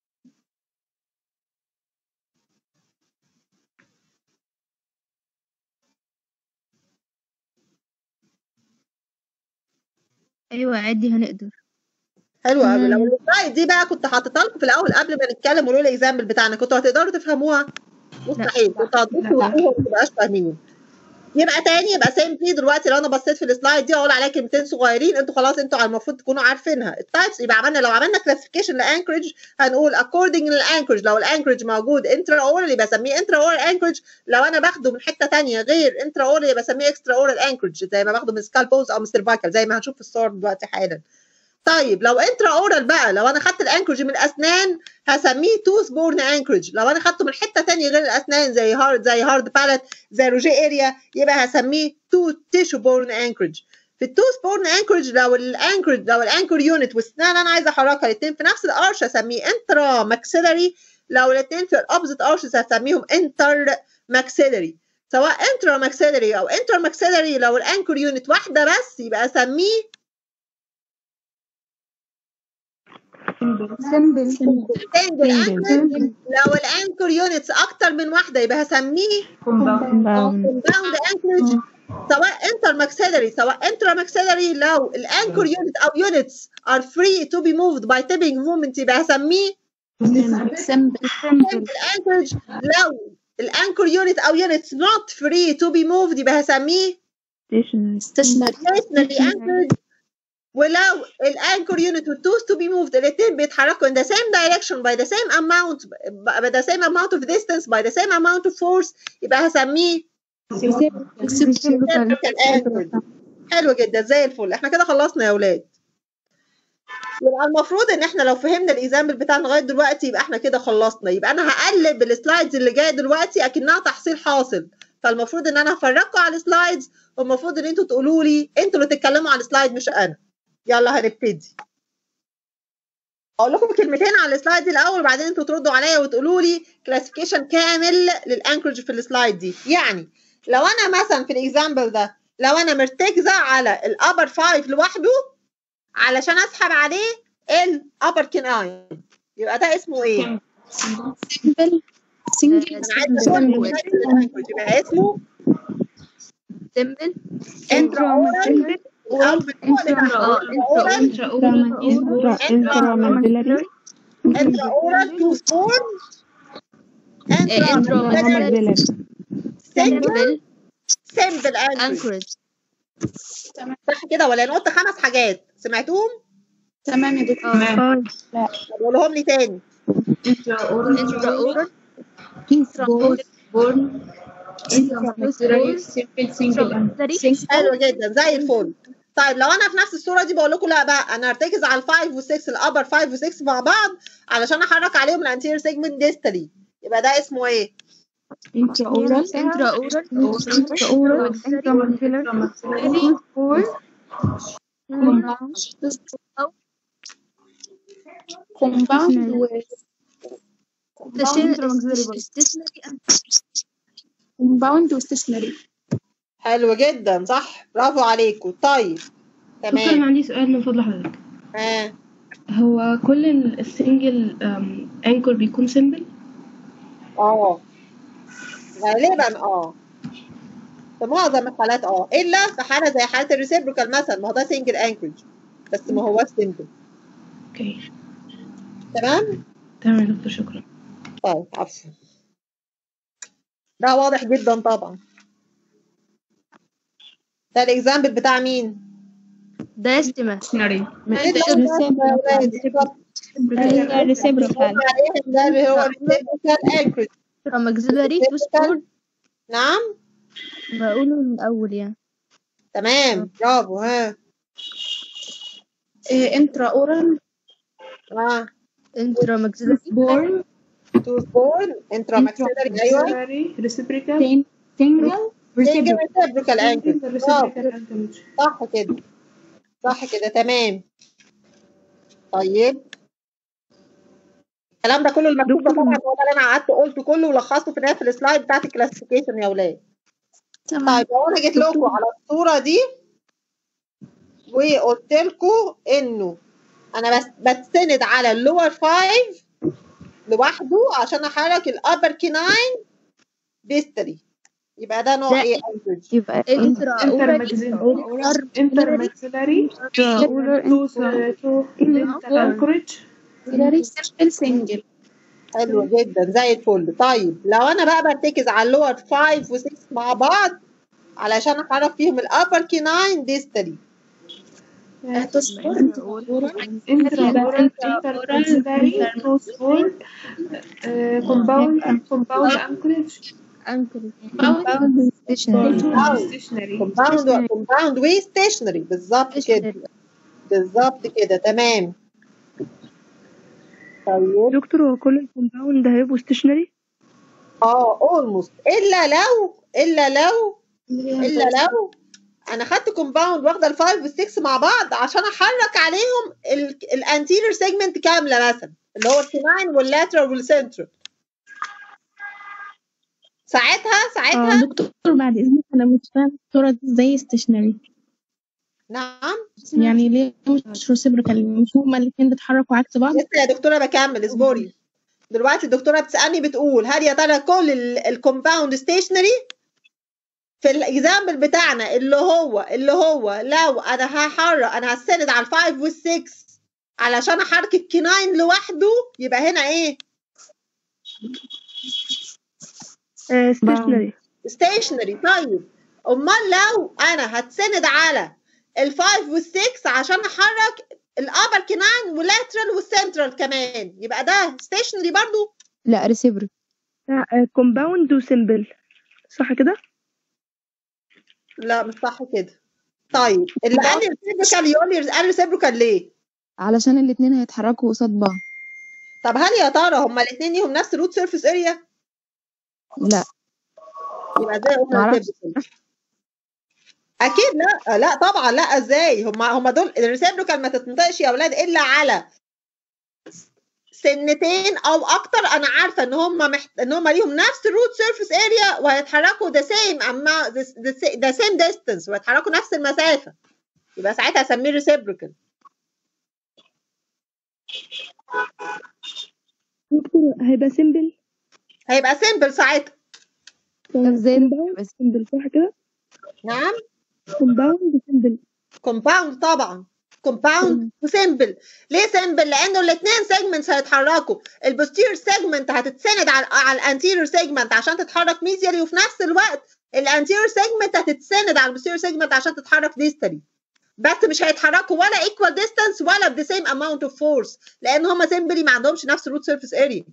ايوه عادي هنقدر حلو قوي لو مم. السلايد دي بقى كنت حاططها لكم في الاول قبل ما نتكلم ونقول الاكزامبل بتاعنا كنتوا هتقدروا تفهموها مستحيل كنتوا هتبصوا لا. وتقولوا ما تبقاش فاهمين يبقى تاني يبقى سيمبلي دلوقتي لو انا بصيت في السلايد دي اقول عليها كلمتين صغيرين انتوا خلاص انتوا المفروض تكونوا عارفينها التايبس يبقى عملنا لو عملنا كلاسيفيكيشن لانكرج هنقول according للانكرج لو الانكرج موجود انترا اورال يبقى اسميه انترا اورال انكرج لو انا باخده من حته تانية غير انترا اورال يبقى اسميه اكسترا اورال انكرج زي ما باخده من سكالبوز او من سيرفايكال زي ما هنشوف في الصور دلوقتي حالا طيب لو انترا اورال بقى لو انا خدت الانكرج من الاسنان هسميه توث بورن انكرج لو انا خدته من حته تانية غير الاسنان زي هارد زي هارد بالات زي روجي اريا يبقى هسميه تو تيشو بورن انكرج في التوث بورن انكرج لو الانكرج لو الانكر يونت والسنان انا عايزه احركها الاثنين في نفس الارش هسميه انترا ماكسيلري لو الاثنين في الاوبزيت ارش هسميهم انتر ماكسيلري سواء انترا ماكسيلري او انتر ماكسيلري لو الانكر يونت واحده بس يبقى اسميه سمبل سنجل انكر لو الانكر يونتس اكتر من واحده يبقى هسميه كومباوند انكرج سواء انتر ماكسيلري سواء انترا ماكسيلري لو الانكر يونت او يونتس are free to be moved by tipping movement يبقى هسميه سمبل anchorage لو الانكر يونت او يونتس not free to be moved يبقى هسميه ستيشنري stationary anchorage ولو الانكر يونت والتوث to be moved الاثنين بيتحركوا in the same direction by the same amount by the same amount of distance by the same amount of force يبقى هسميه reciprocal anchorage حلو جدا زي الفل احنا كده خلصنا يا اولاد يبقى المفروض ان احنا لو فهمنا الاكزامبل بتاعنا لغايه دلوقتي يبقى احنا كده خلصنا يبقى انا هقلب السلايدز اللي جايه دلوقتي اكنها تحصيل حاصل فالمفروض ان انا هفرجكم على السلايدز والمفروض ان انتوا تقولوا لي انتوا اللي تتكلموا على السلايد مش انا يلا هنبتدي اقول لكم كلمتين على السلايد دي الاول وبعدين انتوا تردوا عليا وتقولوا لي كلاسيفيكيشن كامل للانكرج في السلايد دي يعني لو انا مثلا في الاكزامبل ده لو انا مرتكزه على الابر 5 لوحده علشان اسحب عليه الابر كناين يبقى ده اسمه ايه؟ سمبل سنجل انا عايزه اقول لك يبقى اسمه سمبل انترا اورال او انترا ماكسيلاري انترا اورال تو سبورن انترا ماكسيلاري سنجل سمبل انكرج انكورج صح كده ولا انا قلت خمس حاجات سمعتوهم؟ تمام يا دكتور طب قولهم لي تاني انترا اورال كيس بول بورن سمبل سنجل حلو جدا زي الفل طيب لو انا في نفس الصوره دي بقول لكم لا بقى انا هرتكز على الفايف و6 الابر 5 و6 مع بعض علشان احرك عليهم الانتيريور سيجمنت ديستالي يبقى ده اسمه ايه؟ انترا اورال انترا اورال انترا اورال انترا ماكسيلاري كومباوند و ستيشنري كومباوند وستيشنري حلو جدا صح برافو عليكم طيب دكتور انا تمام عندي سؤال من فضل حضرتك ها هو كل ال- السنجل انكر بيكون سيمبل اه غالبا اه في معظم الحالات اه الا في حاله زي حاله الريسيبروكال مثلا ما هو ده سنجل انكرج بس ما هوش سمبل اوكي تمام تمام يا دكتور شكرا طيب عفوا ده واضح جدا طبعا ده الاكزامبل بتاع مين؟ ده استماع reciprocal ده اللي هو الريسيبروكال انكرج ماكسيلاري تو سبورت نعم بقوله من الأول يعني تمام برافو ها انترا اورال اه انترا ماكسيلاري بورن تو سبورن انترا ماكسيلري ايوه ريسيبريكال single سنجل ريسيبروكال انكرج ريسيبريكال انكمج صح كده صح كده تمام طيب الكلام ده كله المكتوب ده طبعا هو ده اللي انا قعدت قلته كله ولخصته في النهايه في السلايد بتاعت الكلاسيفيكيشن يا اولاد تمام طيب لو انا جيت لكم على الصوره دي وقلت لكم انه انا بس بتسند على اللور فايف لوحده عشان احرك الابر كيناين ديستري يبقى ده نوع ده ايه انكرج يبقى انترا انتر اورال ماكسيلاري انتر ماكسيلاري تو تو انتر انكوريج سمبل سنجل حلو جدا زي الفل طيب لو انا بقى برتكز على اللور 5 و6 مع بعض علشان احرك فيهم الابر كيناين ديستالي كومباوند كومباوند انكوريج كومباوند ستيشنري كومباوند كومباوند وستيشنري بالظبط كده بالظبط كده تمام طيب دكتور هو كل الكومباوند هيبقوا ستيشنري اه اولموست الا لو الا لو الا لو انا خدت كومباوند واخده الفايف والسكس مع بعض عشان احرك عليهم الانتيريور سيجمنت كامله مثلا اللي هو الكناين واللاترال والسنترال ساعتها ساعتها اه دكتور بعد اذنك انا مش فاهم الصورة دي ازاي ستيشنري نعم يعني ليه مش ريسيبروكال مش هما الاتنين بيتحركوا عكس بعض لسه يا دكتوره بكمل اصبري دلوقتي الدكتوره بتسالني بتقول هل يا ترى كل الكومباوند ستيشنري في الاكزامبل بتاعنا اللي هو اللي هو لو انا هحرك انا هستند على الفايف والسكس علشان احرك الكناين لوحده يبقى هنا ايه؟ ستيشنري ستيشنري طيب امال لو انا هتسند على الفايف والسكس عشان احرك الابر كناين واللاترال والسنترال كمان يبقى ده ستيشنري برضو لا ريسيبر كومباوند وسيمبل صح كده؟ لا مش صح كده طيب اللي قال لي ريسيبروكال يقول لي قال ريسيبروكال ليه؟ علشان الاتنين هيتحركوا قصاد بعض طب هل يا ترى هما الاثنين ليهم نفس الروت سيرفيس اريا؟ لا يبقى ازاي قلنا معرفش. reciprocal؟ اكيد لا لا طبعا لا ازاي هما هما دول الريسيبروكال ما تتنطقش يا اولاد الا على سنتين او اكتر انا عارفه ان هم محت... ان هم ليهم نفس الروت سيرفيس اريا وهيتحركوا ذا سيم اما ذا سيم ديستانس وهيتحركوا نفس المسافه يبقى ساعتها اسميه ريسيبروكال دكتور هيبقى سيمبل هيبقى سيمبل ساعتها ازاي ده كومباوند بس سيمبل صح كده؟ نعم كومباوند سيمبل كومباوند طبعا كومباوند وسيمبل ليه سيمبل لانه الاثنين سيجمنتس هيتحركوا البوستيريور سيجمنت هتتسند على على الانتيريور سيجمنت عشان تتحرك ميزيالي وفي نفس الوقت الانتيريور سيجمنت هتتسند على البوستيريور سيجمنت عشان تتحرك ديستالي بس مش هيتحركوا ولا ايكوال ديستانس ولا بذا سيم اماونت اوف فورس لان هم سيمبلي ما عندهمش نفس الروت سيرفيس اريا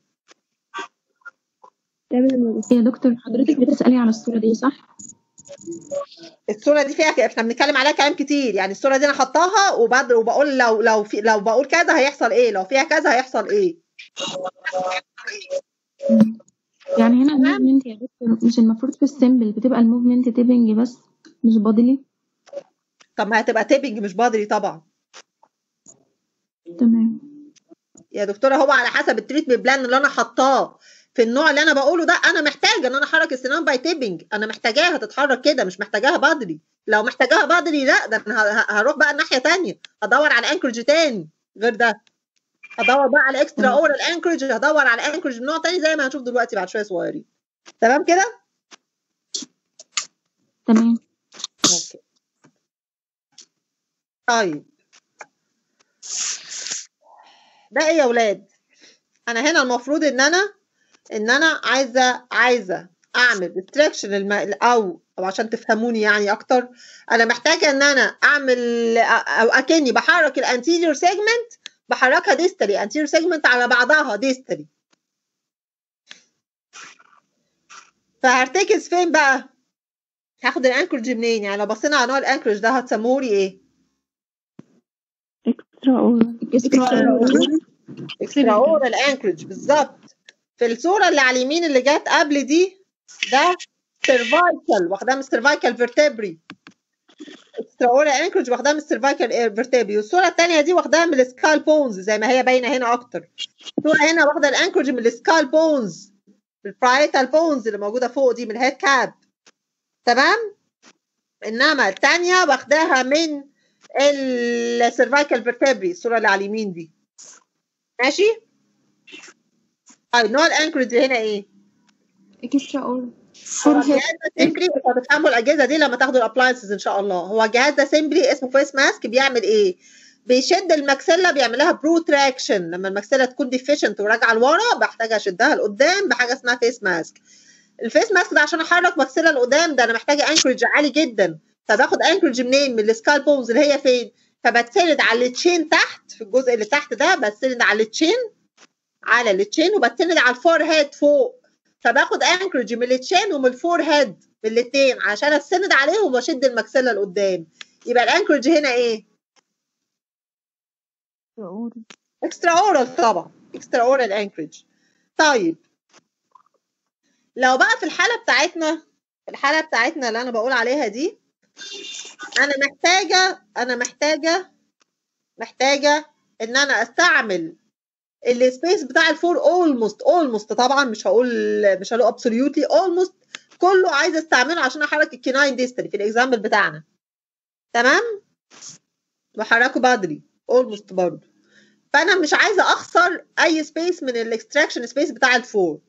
تمام يا دكتور حضرتك بتسألي على الصورة دي صح؟ الصوره دي فيها احنا بنتكلم عليها كلام كتير يعني الصوره دي انا حطاها وبعد وبقول لو لو في لو بقول كذا هيحصل ايه لو فيها كذا هيحصل ايه يعني هنا الموفمنت يا دكتور مش المفروض في السيمبل بتبقى الموفمنت تيبنج بس مش بادلي طب ما هتبقى تيبنج مش بادري طبعا تمام يا دكتوره هو على حسب التريتمنت بلان اللي انا حطاه في النوع اللي انا بقوله ده انا محتاجه ان انا احرك السنان باي تيبنج انا محتاجاها تتحرك كده مش محتاجاها بادري لو محتاجاها بادري لا ده انا ه- ه- هروح بقى الناحيه تانية هدور على انكرج تاني غير ده هدور بقى على اكسترا اورال انكرج هدور على انكرج من نوع تاني زي ما هنشوف دلوقتي بعد شويه صغيرين تمام كده تمام اوكي طيب ده ايه يا ولاد انا هنا المفروض ان انا ان انا عايزه عايزه اعمل ريستريكشن الم... او او عشان تفهموني يعني اكتر انا محتاجه ان انا اعمل او اكني بحرك الانتيريور سيجمنت بحركها ديستالي انتيريور سيجمنت على بعضها ديستالي فهرتكز فين بقى هاخد الانكرج منين يعني لو بصينا على نوع الانكرج ده هتسموه لي ايه اكسترا اورال اكسترا اورال انكرج بالظبط في الصوره اللي على اليمين اللي جت قبل دي ده سيرفايكال واخدها من السيرفايكال فيرتبري اكسترا اورال انكرج واخدها من السيرفايكال فيرتبري والصوره الثانيه دي واخداها من السكال بونز زي ما هي باينه هنا اكتر الصوره هنا واخده الانكرج من السكال بونز البرايتال بونز اللي موجوده فوق دي من الهيد كاب تمام انما الثانيه واخداها من السيرفايكال فيرتبري الصوره اللي على اليمين دي ماشي طيب نوع الانكرج هنا ايه اكسترا اورال هو الجهاز ده سيمبلي انتوا هتفهموا الاجهزه دي لما تاخدوا الابلاينسز ان شاء الله هو الجهاز ده سيمبلي اسمه فيس ماسك بيعمل ايه بيشد المكسله بيعملها بروتراكشن لما المكسله تكون ديفيشنت وراجعه لورا بحتاج اشدها لقدام بحاجه اسمها فيس ماسك الفيس ماسك ده عشان احرك مكسله لقدام ده انا محتاجه انكرج عالي جدا فباخد انكرج منين من السكال بونز اللي هي فين فبتسند على التشين تحت في الجزء اللي تحت ده بتسند على التشين على التشين وبتسند على الفور هيد فوق فباخد انكرج من التشين ومن الفور هيد من الاثنين عشان استند عليهم واشد المكسله لقدام يبقى الانكرج هنا ايه اكسترا اورال طبعا اكسترا اورال انكرج طيب لو بقى في الحاله بتاعتنا في الحاله بتاعتنا اللي انا بقول عليها دي انا محتاجه انا محتاجه محتاجه ان انا استعمل السبيس بتاع الفور اولموست اولموست طبعا مش هقول مش هقول ابسوليوتلي اولموست كله عايز استعمله عشان احرك الكيناين ديستري في الاكزامبل بتاعنا تمام بحركه بدري اولموست برضه فانا مش عايزه اخسر اي سبيس من الاكستراكشن سبيس بتاع الفور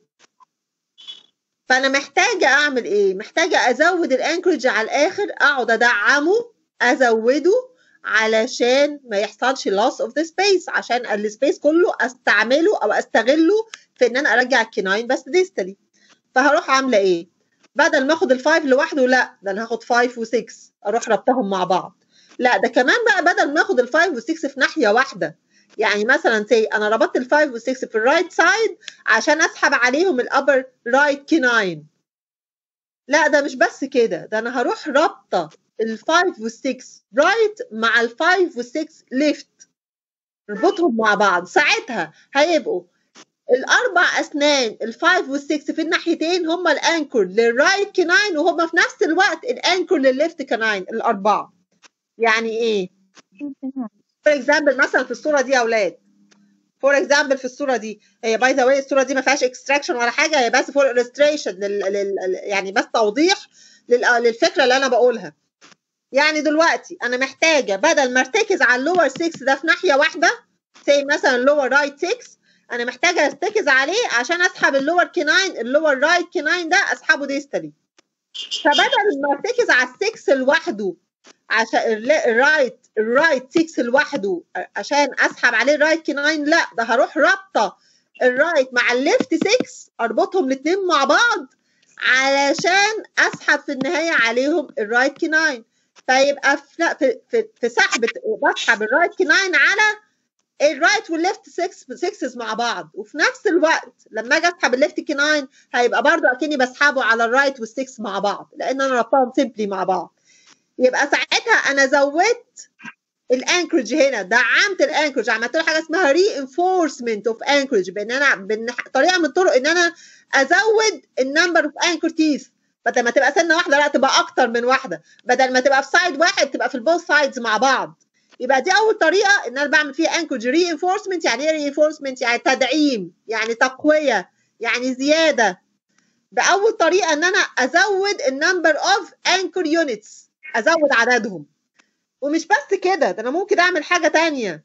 فانا محتاجه اعمل ايه محتاجه ازود الانكرج على الاخر اقعد ادعمه ازوده علشان ما يحصلش loss of the space عشان السبيس كله استعمله او استغله في ان انا ارجع الكيناين بس ديستالي فهروح عامله ايه بدل ما اخد الفايف لوحده لا ده انا هاخد 5 و6 اروح ربطهم مع بعض لا ده كمان بقى بدل ما اخد الفايف و6 في ناحيه واحده يعني مثلا سي انا ربطت الفايف والسكس في الرايت سايد عشان اسحب عليهم الابر رايت كيناين لا ده مش بس كده ده انا هروح رابطه الفايف والسكس رايت مع الفايف والسكس ليفت اربطهم مع بعض ساعتها هيبقوا الاربع اسنان الفايف والسكس في الناحيتين هم الانكر للرايت كيناين وهم في نفس الوقت الانكر للليفت كيناين الاربعه يعني ايه فور اكزامبل مثلا في الصوره دي يا اولاد فور اكزامبل في الصوره دي هي باي ذا واي الصوره دي ما فيهاش اكستراكشن ولا حاجه هي بس فور illustration لل... لل... يعني بس توضيح لل... للفكره اللي انا بقولها يعني دلوقتي انا محتاجه بدل ما ارتكز على اللور 6 ده في ناحيه واحده زي مثلا اللور رايت 6 انا محتاجه ارتكز عليه عشان اسحب اللور كيناين اللور رايت كيناين ده اسحبه ديستالي فبدل ما ارتكز على السكس لوحده عشان الرايت الرايت 6 لوحده عشان اسحب عليه الرايت كيناين لا ده هروح رابطه الرايت مع الليفت 6 اربطهم الاثنين مع بعض علشان اسحب في النهايه عليهم الرايت كيناين فيبقى في في في, في سحب بسحب الرايت كيناين على الرايت والليفت 6 6 مع بعض وفي نفس الوقت لما اجي اسحب الليفت كيناين هيبقى برضو اكني بسحبه على الرايت والسكس مع بعض لان انا ربطهم سيمبلي مع بعض يبقى ساعتها انا زودت الانكرج هنا دعمت الانكرج عملت له حاجه اسمها ري انفورسمنت اوف انكرج بان انا بان طريقه من الطرق ان انا ازود النمبر اوف انكر تيث بدل ما تبقى سنه واحده لا تبقى اكتر من واحده بدل ما تبقى في سايد واحد تبقى في البوث سايدز مع بعض يبقى دي اول طريقه ان انا بعمل فيها انكرج ري انفورسمنت يعني ايه ري انفورسمنت يعني تدعيم يعني تقويه يعني زياده ده اول طريقه ان انا ازود النمبر اوف انكر يونتس ازود عددهم ومش بس كده ده انا ممكن اعمل حاجه تانية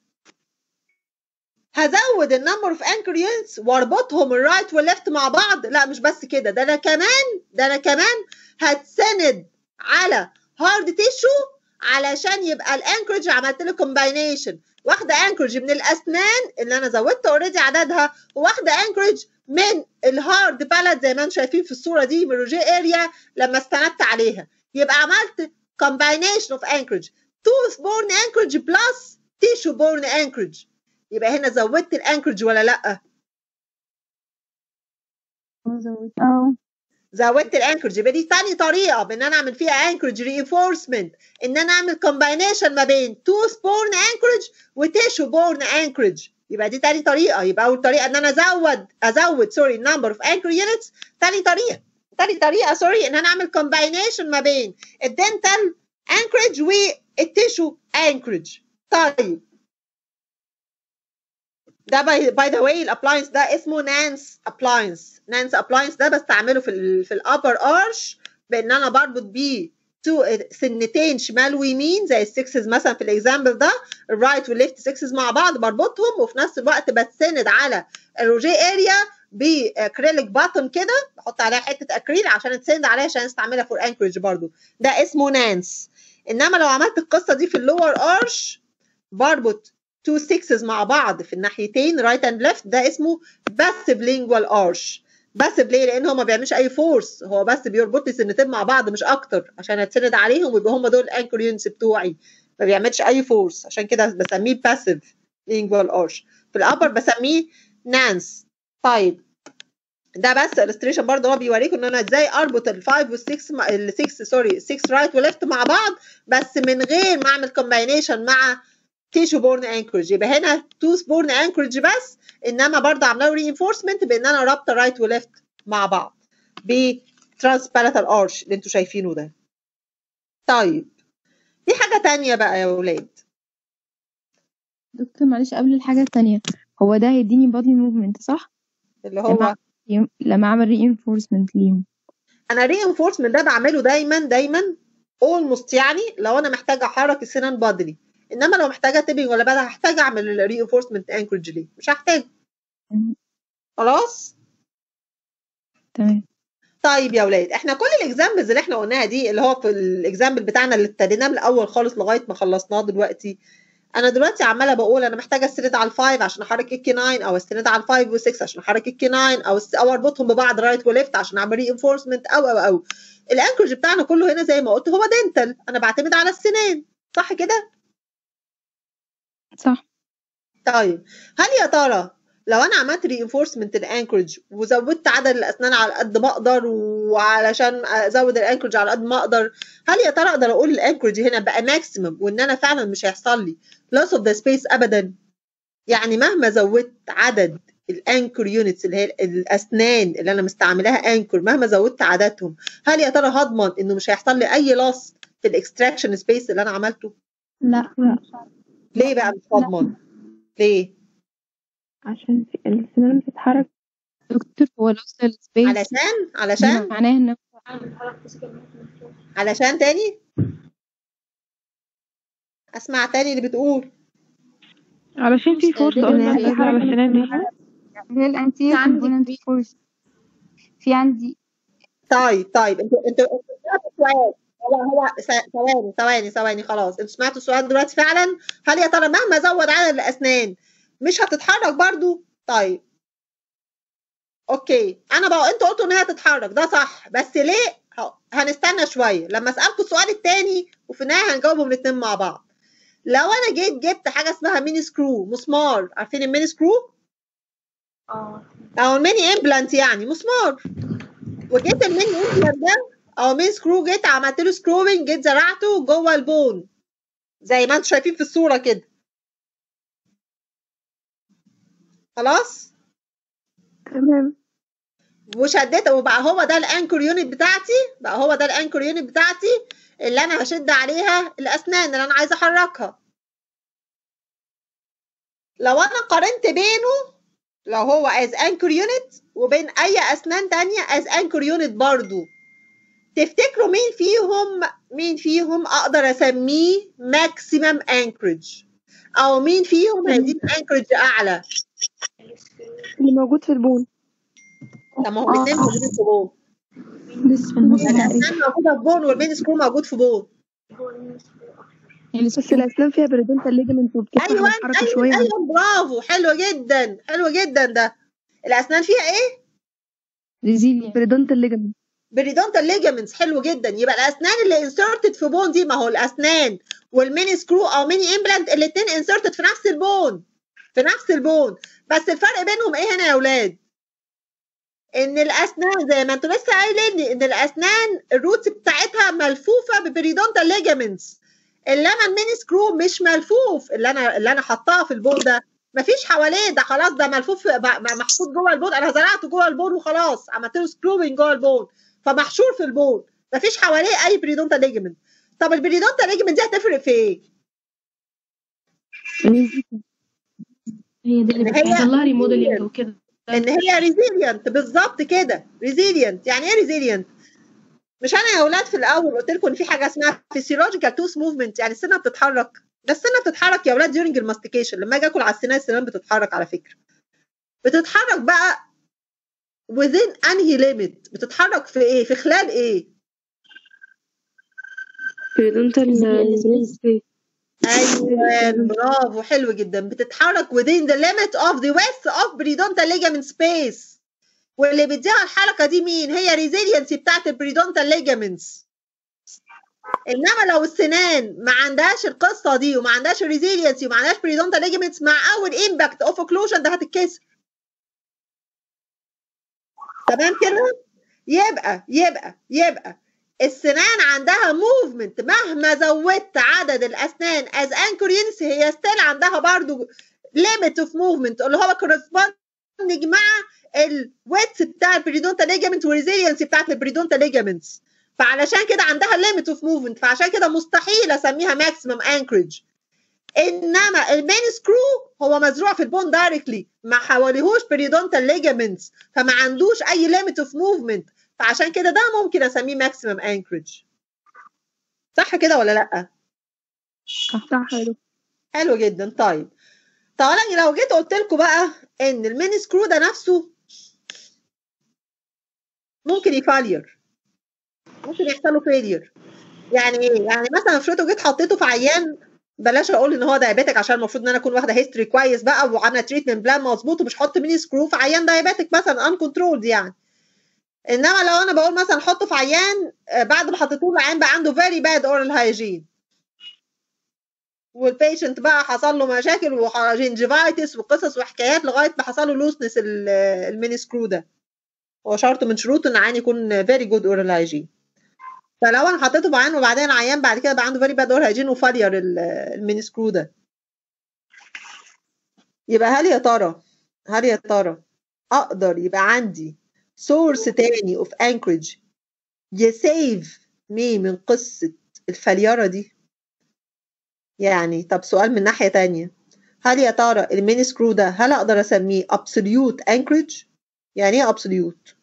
هزود النمبر اوف انكر يونتس واربطهم الرايت والليفت مع بعض لا مش بس كده ده انا كمان ده انا كمان هتسند على هارد تيشو علشان يبقى الانكرج عملت له كومباينيشن واخده انكرج من الاسنان اللي انا زودت اوريدي عددها وواخده انكرج من الهارد بالاد زي ما انتم شايفين في الصوره دي من روجي اريا لما استندت عليها يبقى عملت combination of anchorage tooth borne anchorage plus tissue borne anchorage يبقى هنا زودت الانكرج ولا لا اه زودت الانكرج يبقى دي تاني طريقه بان انا اعمل فيها انكرج reinforcement ان انا اعمل combination ما بين tooth borne anchorage وتيشو borne anchorage يبقى دي تاني طريقه يبقى اول طريقه ان انا ازود ازود سوري number of anchor units تاني طريقه تاني طريقه سوري ان انا اعمل combination ما بين الدنتال انكرج والتيشو انكرج طيب ده باي باي ذا واي الابلاينس ده اسمه نانس ابلاينس نانس ابلاينس ده بستعمله في ال في الابر ارش بان انا بربط بيه تو سنتين شمال ويمين زي السكسز مثلا في الاكزامبل ده الرايت والليفت سكسز مع بعض بربطهم وفي نفس الوقت بتسند على الروجي اريا باكريليك باتن كده بحط عليها حته اكريل عشان تسند عليها عشان استعملها فور انكرج برضو ده اسمه نانس انما لو عملت القصه دي في اللور ارش بربط تو سكسز مع بعض في الناحيتين رايت اند ليفت ده اسمه باسيف لينجوال ارش باسف ليه لان هو ما بيعملش اي فورس هو بس بيربط لي سنتين مع بعض مش اكتر عشان اتسند عليهم ويبقى هم دول الانكر يونتس بتوعي ما بيعملش اي فورس عشان كده بسميه باسيف لينجوال ارش في الابر بسميه نانس طيب ده بس illustration برضه هو بيوريكم ان انا ازاي اربط ال 5 وال 6 ال 6 سوري 6 رايت وليفت مع بعض بس من غير ما اعمل كومباينيشن مع تيشو بورن انكورج يبقى هنا توث بورن انكورج بس انما برضه عامله له reinforcement بان انا رابطه رايت وليفت مع بعض ب transpalatal arch اللي انتوا شايفينه ده طيب في حاجه تانية بقى يا ولاد دكتور معلش قبل الحاجة التانية هو ده هيديني body movement صح؟ اللي لما هو أعمل- لما اعمل reinforcement ليهم انا reinforcement ده بعمله دايما دايما almost يعني لو انا محتاجه احرك السنان بدري انما لو محتاجه تبنج ولا بدل هحتاج اعمل ال reinforcement anchorage ليه مش هحتاج خلاص تمام طيب يا ولاد احنا كل الاكزامبلز اللي احنا قلناها دي اللي هو في الاكزامبل بتاعنا اللي ابتديناه من الاول خالص لغايه ما خلصناه دلوقتي انا دلوقتي عماله بقول انا محتاجه استند على الفايف عشان احرك الكي 9 او استند على الفايف و6 عشان احرك الكي 9 او است- او اربطهم ببعض رايت وليفت عشان اعمل ري انفورسمنت او او او الانكرج بتاعنا كله هنا زي ما قلت هو دنتال انا بعتمد على السنان صح كده صح طيب هل يا ترى لو انا عملت رينفورسمنت الانكرج وزودت عدد الاسنان على قد ما اقدر وعلشان ازود الانكرج على قد ما اقدر هل يا ترى اقدر اقول الانكرج هنا بقى ماكسيمم وان انا فعلا مش هيحصل لي loss of the space ابدا يعني مهما زودت عدد الانكر يونتس اللي هي الاسنان اللي انا مستعملاها انكر مهما زودت عددهم هل يا ترى هضمن انه مش هيحصل لي اي loss في الاكستراكشن سبيس اللي انا عملته لا ليه بقى مش هضمن ليه عشان في السنان بتتحرك دكتور هو loss السبيس علشان علشان معناه ان علشان تاني اسمع تاني اللي بتقول علشان في فورس قلنا هتنزل على السنان دي هي الانتير كومبوننت فورس في عندي طيب طيب انتوا انتوا انتوا سمعتوا السؤال هو هو س- ثواني ثواني ثواني خلاص انتوا سمعتوا السؤال دلوقتي فعلا هل يا ترى مهما زود عدد الاسنان مش هتتحرك برضو طيب اوكي انا بقى انتوا قلتوا ان هي هتتحرك ده صح بس ليه ه- هنستنى شويه لما اسالكم السؤال التاني وفي النهايه هنجاوبهم الاثنين مع بعض لو انا جيت جبت حاجه اسمها ميني سكرو مسمار عارفين الميني سكرو اه او الميني امبلانت يعني مسمار وجيت الميني امبلانت ده او مين سكرو جيت عملت له سكروبنج جيت زرعته جوه البون زي ما انتم شايفين في الصوره كده خلاص تمام وشديت وبقى هو ده الانكر يونت بتاعتي بقى هو ده الانكر يونت بتاعتي اللي انا هشد عليها الاسنان اللي انا عايزه احركها لو انا قارنت بينه لو هو از انكر يونت وبين اي اسنان تانية از انكر يونت برضو تفتكروا مين فيهم مين فيهم اقدر اسميه ماكسيمم انكرج او مين فيهم هيديني انكرج اعلى اللي موجود في البون طب ما هو الاثنين موجودين في بون يعني الاسنان موجوده في بون والمين سكرو موجود في بون بس الأسنان فيها بريدنتال ليجمنت وبتفتح ايوه الحركة ايوه شوية ايوه برافو حلو جدا حلو جدا ده الاسنان فيها ايه ريزيليا بريدنتال ليجمنت بريدونتال ليجامنتس حلو جدا يبقى الاسنان اللي انسرتد في بون دي ما هو الاسنان والميني سكرو او ميني امبلانت الاثنين انسرتد في نفس البون في نفس البون بس الفرق بينهم ايه هنا يا اولاد ان الاسنان زي ما انتوا لسه قايلين لي ان الاسنان الروتس بتاعتها ملفوفه ببريدونتال ليجامنتس اللي انا الميني سكرو مش ملفوف اللي انا اللي انا حطاها في البون ده مفيش حواليه ده خلاص ده ملفوف ب- محطوط جوه البون انا زرعته جوه البون وخلاص عملت له سكروبنج جوه البون فمحشور في البون مفيش حواليه اي بريدونتال ليجمنت طب البريدونتال ليجمنت دي هتفرق في ايه؟ هي دي اللي إن هي بتحصل لها ريموديلنج وكده ان هي ريزيلينت بالظبط كده ريزيلينت يعني ايه ريزيلينت مش انا يا اولاد في الاول قلت لكم ان في حاجه اسمها فيسيولوجيكال توث موفمنت يعني السنه بتتحرك ده السنه بتتحرك يا اولاد ديورنج الماستيكيشن لما اجي اكل على السنان السنان بتتحرك على فكره بتتحرك بقى within انهي ليميت بتتحرك في ايه في خلال ايه بريدونتال ايوه برافو حلو جدا بتتحرك within the limit of the width of periodontal ligament space واللي بيديها الحركه دي مين هي ريزيلينسي بتاعت البريدونتال ليجامنتس انما لو السنان ما عندهاش القصه دي وما عندهاش ريزيلينسي وما عندهاش بريدونتال ليجامنتس مع اول امباكت اوف اوكلوجن ده هتتكسر تمام كده يبقى يبقى يبقى السنان عندها موفمنت مهما زودت عدد الاسنان از انكر يونس هي ستيل عندها برضو ليميت اوف موفمنت اللي هو كورسبوندنج مع الويتس بتاع البريدونتال ليجامنت والريزيلينسي بتاعت البريدونتال ليجامنتس فعلشان كده عندها ليميت اوف موفمنت فعشان كده مستحيل اسميها ماكسيمم انكرج انما المين سكرو هو مزروع في البون دايركتلي ما حواليهوش بريدونتال ليجامنتس فما عندوش اي ليميت اوف موفمنت فعشان كده ده ممكن اسميه ماكسيمم انكرج صح كده ولا لا صح حلو حلو جدا طيب طب انا لو جيت قلت لكم بقى ان المين سكرو ده نفسه ممكن يفالير ممكن يحصل له فيلير يعني ايه يعني مثلا افرضوا جيت حطيته في عيان بلاش اقول ان هو دايابيتك عشان المفروض ان انا اكون واخده هيستوري كويس بقى وعامله تريتمنت بلان مظبوط ومش هحط ميني سكرو في عيان دايابيتك مثلا ان كنترولد يعني انما لو انا بقول مثلا حطه في عيان بعد ما حطيته له عيان بقى عنده فيري باد اورال هايجين والبيشنت بقى حصل له مشاكل وجنجيفايتس وقصص وحكايات لغايه ما حصل له لوسنس الميني سكرو ده هو شرط من شروطه ان العيان يكون فيري جود اورال هايجين فلو انا حطيته في عيان وبعدين العيان بعد كده بقى عنده فيري باد اورال هايجين وفالير الميني سكرو ده يبقى هل يا ترى هل يا ترى اقدر يبقى عندي سورس تاني اوف انكرج يسيف مي من قصه الفليره دي يعني طب سؤال من ناحيه تانية هل يا ترى الميني سكرو ده هل اقدر اسميه ابسوليوت انكرج يعني ايه ابسوليوت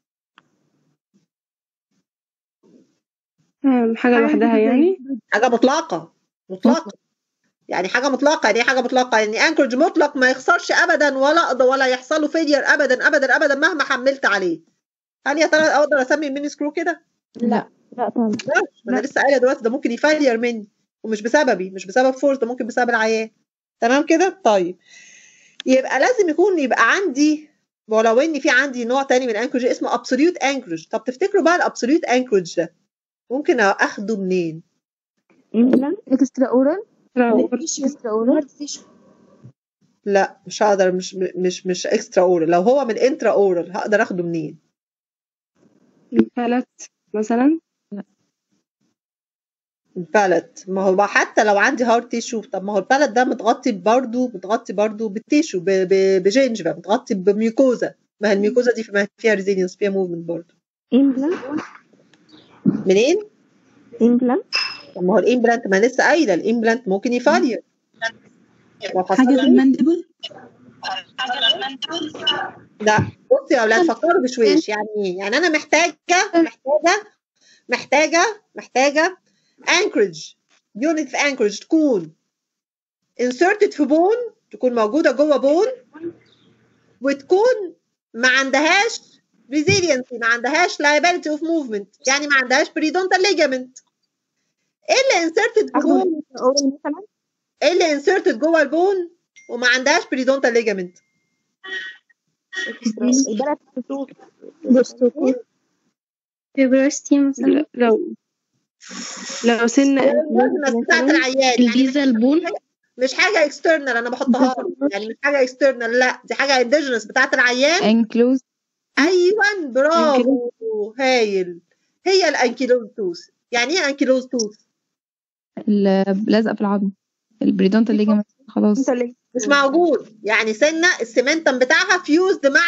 حاجة لوحدها يعني حاجه مطلقه مطلقه يعني حاجه مطلقه يعني ايه حاجه مطلقه يعني انكرج مطلق ما يخسرش ابدا ولا أقدر ولا يحصل له فيلير ابدا ابدا ابدا مهما حملت عليه هل يا ترى اقدر اسمي الميني سكرو كده لا لا طبعا لا ما انا لسه قايله دلوقتي ده ممكن يفيلير مني ومش بسببي مش بسبب فورس ده ممكن بسبب العيان تمام كده طيب يبقى لازم يكون يبقى عندي ولو ان في عندي نوع تاني من انكرج اسمه ابسوليوت انكرج طب تفتكروا بقى الابسوليوت انكرج ده ممكن اخده منين اكسترا اورال اكسترا اورال لا مش هقدر مش مش مش اكسترا اورال لو هو من انترا اورال هقدر اخده منين البالت مثلا البالت ما هو بقى حتى لو عندي هارد تيشو طب ما هو البالت ده متغطي برضه متغطي برضه بالتيشو بجنجفة متغطي بميوكوزا ما هي الميوكوزا دي ما فيها ريزيلينس فيها موفمنت برضه امبلانت منين؟ امبلانت طب ما هو الامبلانت ما لسه قايله الامبلانت ممكن يفالير لو حصل حاجة في المندبل لا بصي يا اولاد فكروا بشويش يعني ايه يعني انا محتاجه محتاجه محتاجه محتاجه انكرج يونت في انكرج تكون inserted في بون تكون موجوده جوه بون وتكون ما عندهاش resiliency ما عندهاش liability of movement يعني ما عندهاش periodontal ligament ايه اللي inserted في بون مثلا ايه اللي inserted جوه البون وما عندهاش periodontal ligament البلد بتشوف فيبروستي مثلا لو لو سن الوزن بتاعت العيان يعني الجيزة البون مش حاجه اكسترنال انا بحطها له. يعني مش حاجه اكسترنال لا دي حاجه انديجينس بتاعت العيان انكلوز ايوه برافو هايل هي الانكيلوز توث يعني ايه انكيلوز توث لازقه في العظم البريدونتال ليجامنت خلاص مش موجود يعني سنه السمنتم بتاعها فيوزد مع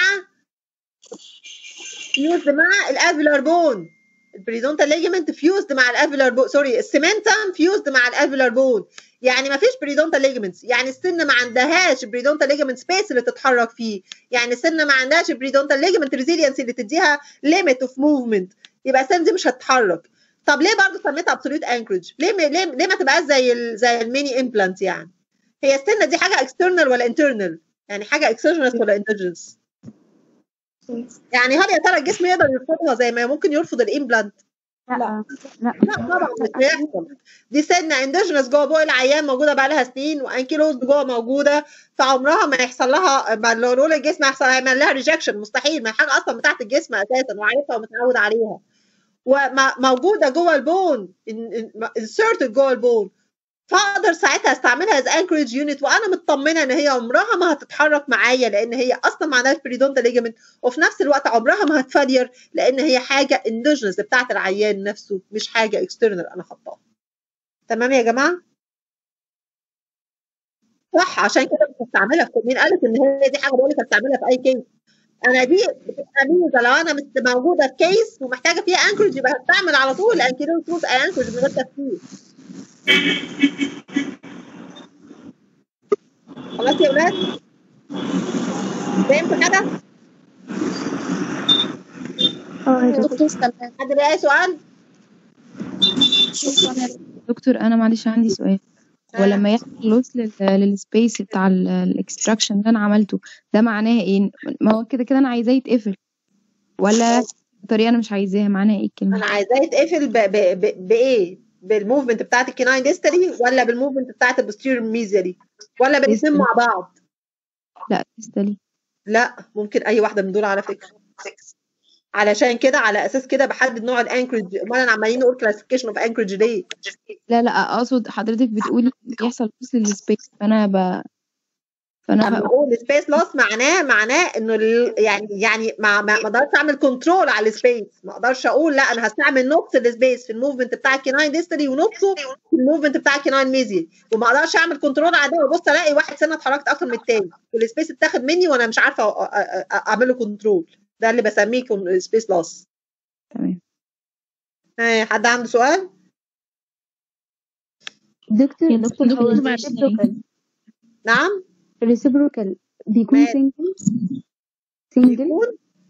فيوزد مع الافيلر بون البريدونتال ليجمنت فيوزد مع الافيلر بون سوري السمنتم فيوزد مع الافيلر بون يعني ما فيش بريدونتال ليجمنتس يعني السن ما عندهاش بريدونتال ليجمنت سبيس اللي تتحرك فيه يعني السن ما عندهاش بريدونتال ليجمنت ريزيلينسي اللي تديها ليميت اوف موفمنت يبقى السن دي مش هتتحرك طب ليه برضه سميتها ابسوليوت انكرج ليه ليه ليه ما تبقاش زي ال زي الميني امبلانت يعني هي السنه دي حاجه اكسترنال ولا انترنال يعني حاجه اكسوجينس ولا اندوجينس يعني هل يا ترى الجسم يقدر يرفضها زي ما ممكن يرفض الامبلانت لا لا لا طبعا مش هيحصل دي سنه اندوجينس جوه بوق العيان موجوده بقى لها سنين وانكيلوز جوه موجوده فعمرها ما يحصل لها ما لو نقول الجسم هيحصل هيعمل لها ريجكشن مستحيل ما هي حاجه اصلا بتاعت الجسم اساسا وعارفها ومتعود عليها وموجوده جوه البون انسرتد جوه البون فاقدر ساعتها استعملها از انكورج يونت وانا مطمنه ان هي عمرها ما هتتحرك معايا لان هي اصلا ما عندهاش بريدونتا ليجامنت وفي نفس الوقت عمرها ما هتفلير لان هي حاجه اندوجينس بتاعت العيان نفسه مش حاجه اكسترنال انا حطاها تمام يا جماعه صح عشان كده مش هستعملها في مين قالت ان هي دي حاجه بقول لك هستعملها في اي كيس انا دي بتبقى ميزه لو انا مش موجوده في كيس ومحتاجه فيها انكورج يبقى هستعمل على طول الانكيلوز روت انكورج من غير تفكير خلاص يا ولاد فهمتوا حاجه؟ اه يا دكتور تمام حد ليه اي سؤال؟ شكرا يا دكتور انا معلش عندي سؤال هو ها لما يحصل لوس للسبيس بتاع الاكستراكشن اللي انا عملته ده معناه ايه ما هو كده كده انا عايزاه يتقفل ولا بطريقه انا مش عايزاها معناها ايه الكلمه انا عايزاه يتقفل ب- ب- ب- بايه؟ بالموفمنت بتاعت الكناين ديستري ولا بالموفمنت بتاعت البوستيريور ميزري ولا بالاثنين ديستري مع بعض؟ لا تستلي لا ممكن اي واحده من دول على فكره علشان كده على اساس كده بحدد نوع الانكرج امال انا عمالين نقول كلاسيفيكيشن اوف انكرج ليه؟ لا لا اقصد حضرتك بتقولي يحصل لوس للسبيس فانا ب... فانا لما هقول اقول سبيس لوس معناه معناه انه ال- يعني يعني ما ما ما اقدرش اعمل كنترول على السبيس ما اقدرش اقول لا انا هستعمل نقص السبيس في الموفمنت بتاع الكيناين ديستري ونقصه في الموفمنت بتاع الكيناين ميزي وما اقدرش اعمل كنترول على ده وابص الاقي واحد سنه اتحركت اكتر من التاني والسبيس اتاخد مني وانا مش عارفه أ- أ- أ- اعمل له كنترول ده اللي بسميه سبيس لوس تمام حد عنده سؤال؟ دكتور يا دكتور هو دكتور بعد الريسيبروكال نعم الريسيبروكال بيكون مال سنجل سنجل بيكون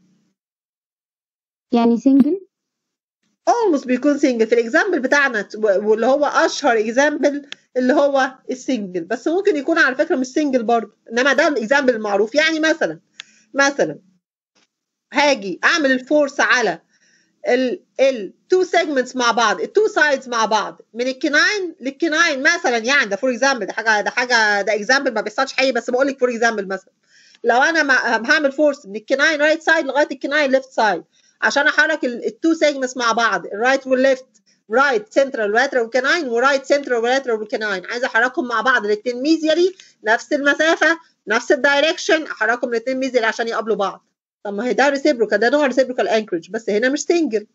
يعني سنجل اولموست بيكون سنجل في الاكزامبل بتاعنا واللي هو اشهر اكزامبل اللي هو السنجل بس ممكن يكون على فكره مش سنجل برضه انما ده الاكزامبل المعروف يعني مثلا مثلا هاجي اعمل الفورس على ال التو سيجمنتس مع بعض التو سايدز مع بعض من الكناين للكناين مثلا يعني ده فور اكزامبل ده حاجه ده حاجه ده اكزامبل ما بيحصلش حقيقي بس بقول لك فور اكزامبل مثلا لو انا ما- هعمل فورس من الكناين رايت سايد لغايه الكناين ليفت سايد عشان احرك التو سيجمنتس مع بعض الرايت والليفت رايت سنترال ولاترال وكناين ورايت سنترال ولاترال وكناين عايزه احركهم مع بعض الاثنين ميزيالي نفس المسافه نفس الدايركشن احركهم الاثنين ميزيالي عشان يقابلوا بعض طب ما هي ده ريسيبروكال ده نوع ريسيبروكال انكرج بس هنا مش سنجل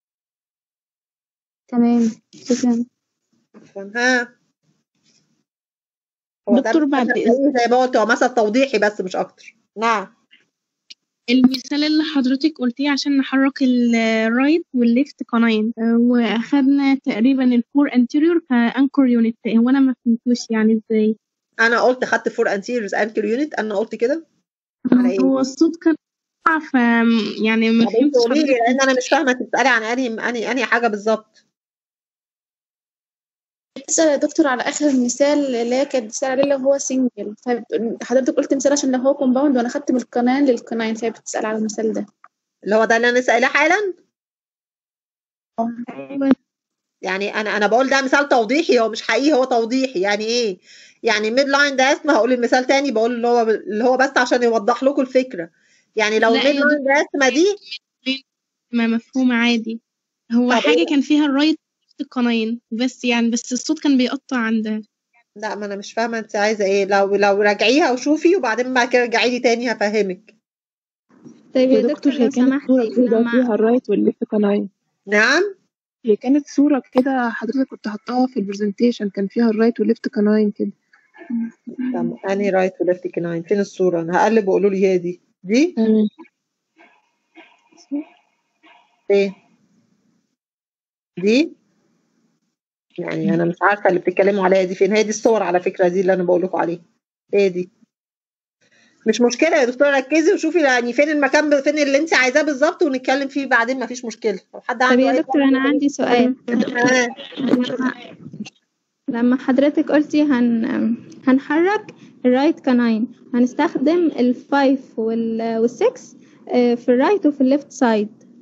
تمام شكرا ها هو ده دكتور بعد مثل إذن حقيقي زي ما قلت هو مثل توضيحي بس مش اكتر نعم المثال اللي حضرتك قلتيه عشان نحرك الرايت والليفت قناين آه، واخدنا تقريبا الفور انتيريور كانكر يونت هو انا ما فهمتوش يعني ازاي انا قلت خدت فور انتيريورز انكر يونت انا قلت كده على ايه هو الصوت كان قطع، ف يعني ما طب انت فهمتش قولي لي حضرتك لان انا مش فاهمه انت بتسالي عن انهي انهي انهي حاجه بالظبط بتسأل يا دكتور على آخر المثال اللي هي كانت بتسأل عليه اللي هو سنجل فحضرتك قلت مثال عشان لو هو كومباوند وأنا خدت من القناين للقناين فهي بتسأل على المثال ده اللي هو ده اللي انا سائلاه حالا أيوة. يعني انا انا بقول ده مثال توضيحي هو مش حقيقي هو توضيحي يعني ايه يعني ميد لاين ده اسمه هقول المثال تاني بقول اللي هو اللي هو بس عشان يوضح لكم الفكره يعني لو لا الميد يا لاين ده اسمه دي ما مفهومة عادي هو طب حاجة ايه كان فيها الرايت القناين بس يعني بس الصوت كان بيقطع عندها لا ما انا مش فاهمه انت عايزه ايه لو لو راجعيها وشوفي وبعدين بعد كده ارجعي لي تاني هفهمك طيب يا يا دكتور دكتور هي لو كانت سمحتي صورة كده لما فيها الرايت والليفت قناين نعم هي كانت صورة كده حضرتك كنت حطاها في البرزنتيشن كان فيها الرايت والليفت قناين كده طب انهي رايت وليفت كناين فين الصوره انا هقلب وقولوا لي هي دي دي تمام ايه دي يعني انا مش عارفه اللي بتتكلموا عليها دي فين هي دي الصور على فكره دي اللي انا بقول لكم عليها ايه دي مش مشكله يا دكتوره ركزي وشوفي يعني فين المكان ب- فين اللي انت عايزاه بالظبط ونتكلم فيه بعدين مفيش مشكله لو حد طب عنده يا اي دكتور أنا عندي سؤال آه. لما لما حضرتك قلتي هن هنحرك الرايت كاناين هنستخدم الفايف وال والسكس آه، في الرايت وفي الليفت سايد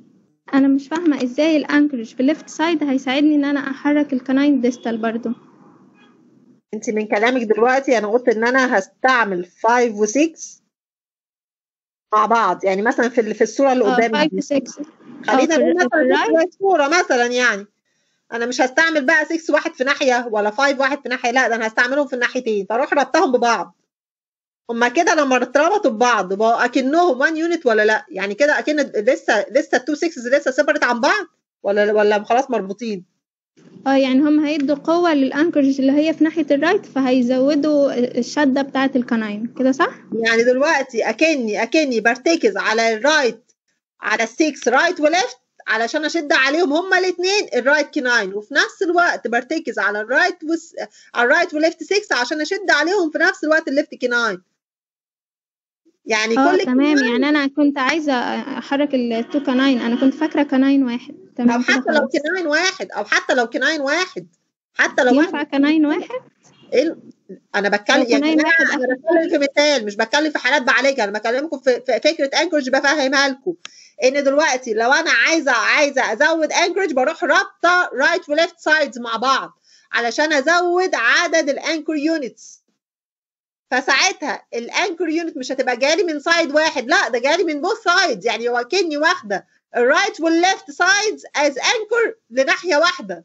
انا مش فاهمه ازاي الانكرج في الليفت سايد هيساعدني ان انا احرك الكناين ديستال برضو انت من كلامك دلوقتي انا قلت ان انا هستعمل 5 و6 مع بعض يعني مثلا في ال- في الصوره اللي اه قدامي 5 دي و 6 خلينا في نقول ال- في مثلا الرايت نفس الصوره مثلا يعني انا مش هستعمل بقى 6 واحد في ناحيه ولا 5 واحد في ناحيه لا ده انا هستعملهم في الناحيتين فاروح ربطهم ببعض هما كده لما اتربطوا ببعض بقوا اكنهم 1 يونت ولا لا يعني كده اكن لسه لسه التو 6 لسه سيبريت عن بعض ولا ولا خلاص مربوطين اه يعني هم هيدوا قوة للانكرج اللي هي في ناحية الرايت فهيزودوا الشدة بتاعة الكناين كده صح؟ يعني دلوقتي اكني اكني برتكز على الرايت على السكس رايت وليفت علشان اشد عليهم هما الاثنين الرايت كناين وفي نفس الوقت برتكز على الرايت وس... على الرايت وليفت 6 عشان اشد عليهم في نفس الوقت الليفت كناين يعني اه كل تمام كناين يعني انا كنت عايزة احرك التو كناين انا كنت فاكرة كناين واحد او تمام كده حتى لو خلاص كناين واحد او حتى لو كناين واحد حتى لو ينفع واحد كناين واحد؟ ايه ال- انا بتكلم لو يعني كناين انا واحد انا اخد بتكلم في مثال مش بتكلم في حالات بعالجها انا بكلمكم في, في فكره انكورج بفهمها لكم ان دلوقتي لو انا عايزه عايزه ازود انكورج بروح رابطه رايت وليفت سايدز مع بعض علشان ازود عدد الانكور يونتس فساعتها الانكور يونت مش هتبقى جالي من سايد واحد لا ده جالي من بوث سايدز يعني هو كاني واخده الرايت والليفت سايدز از انكور لناحيه واحده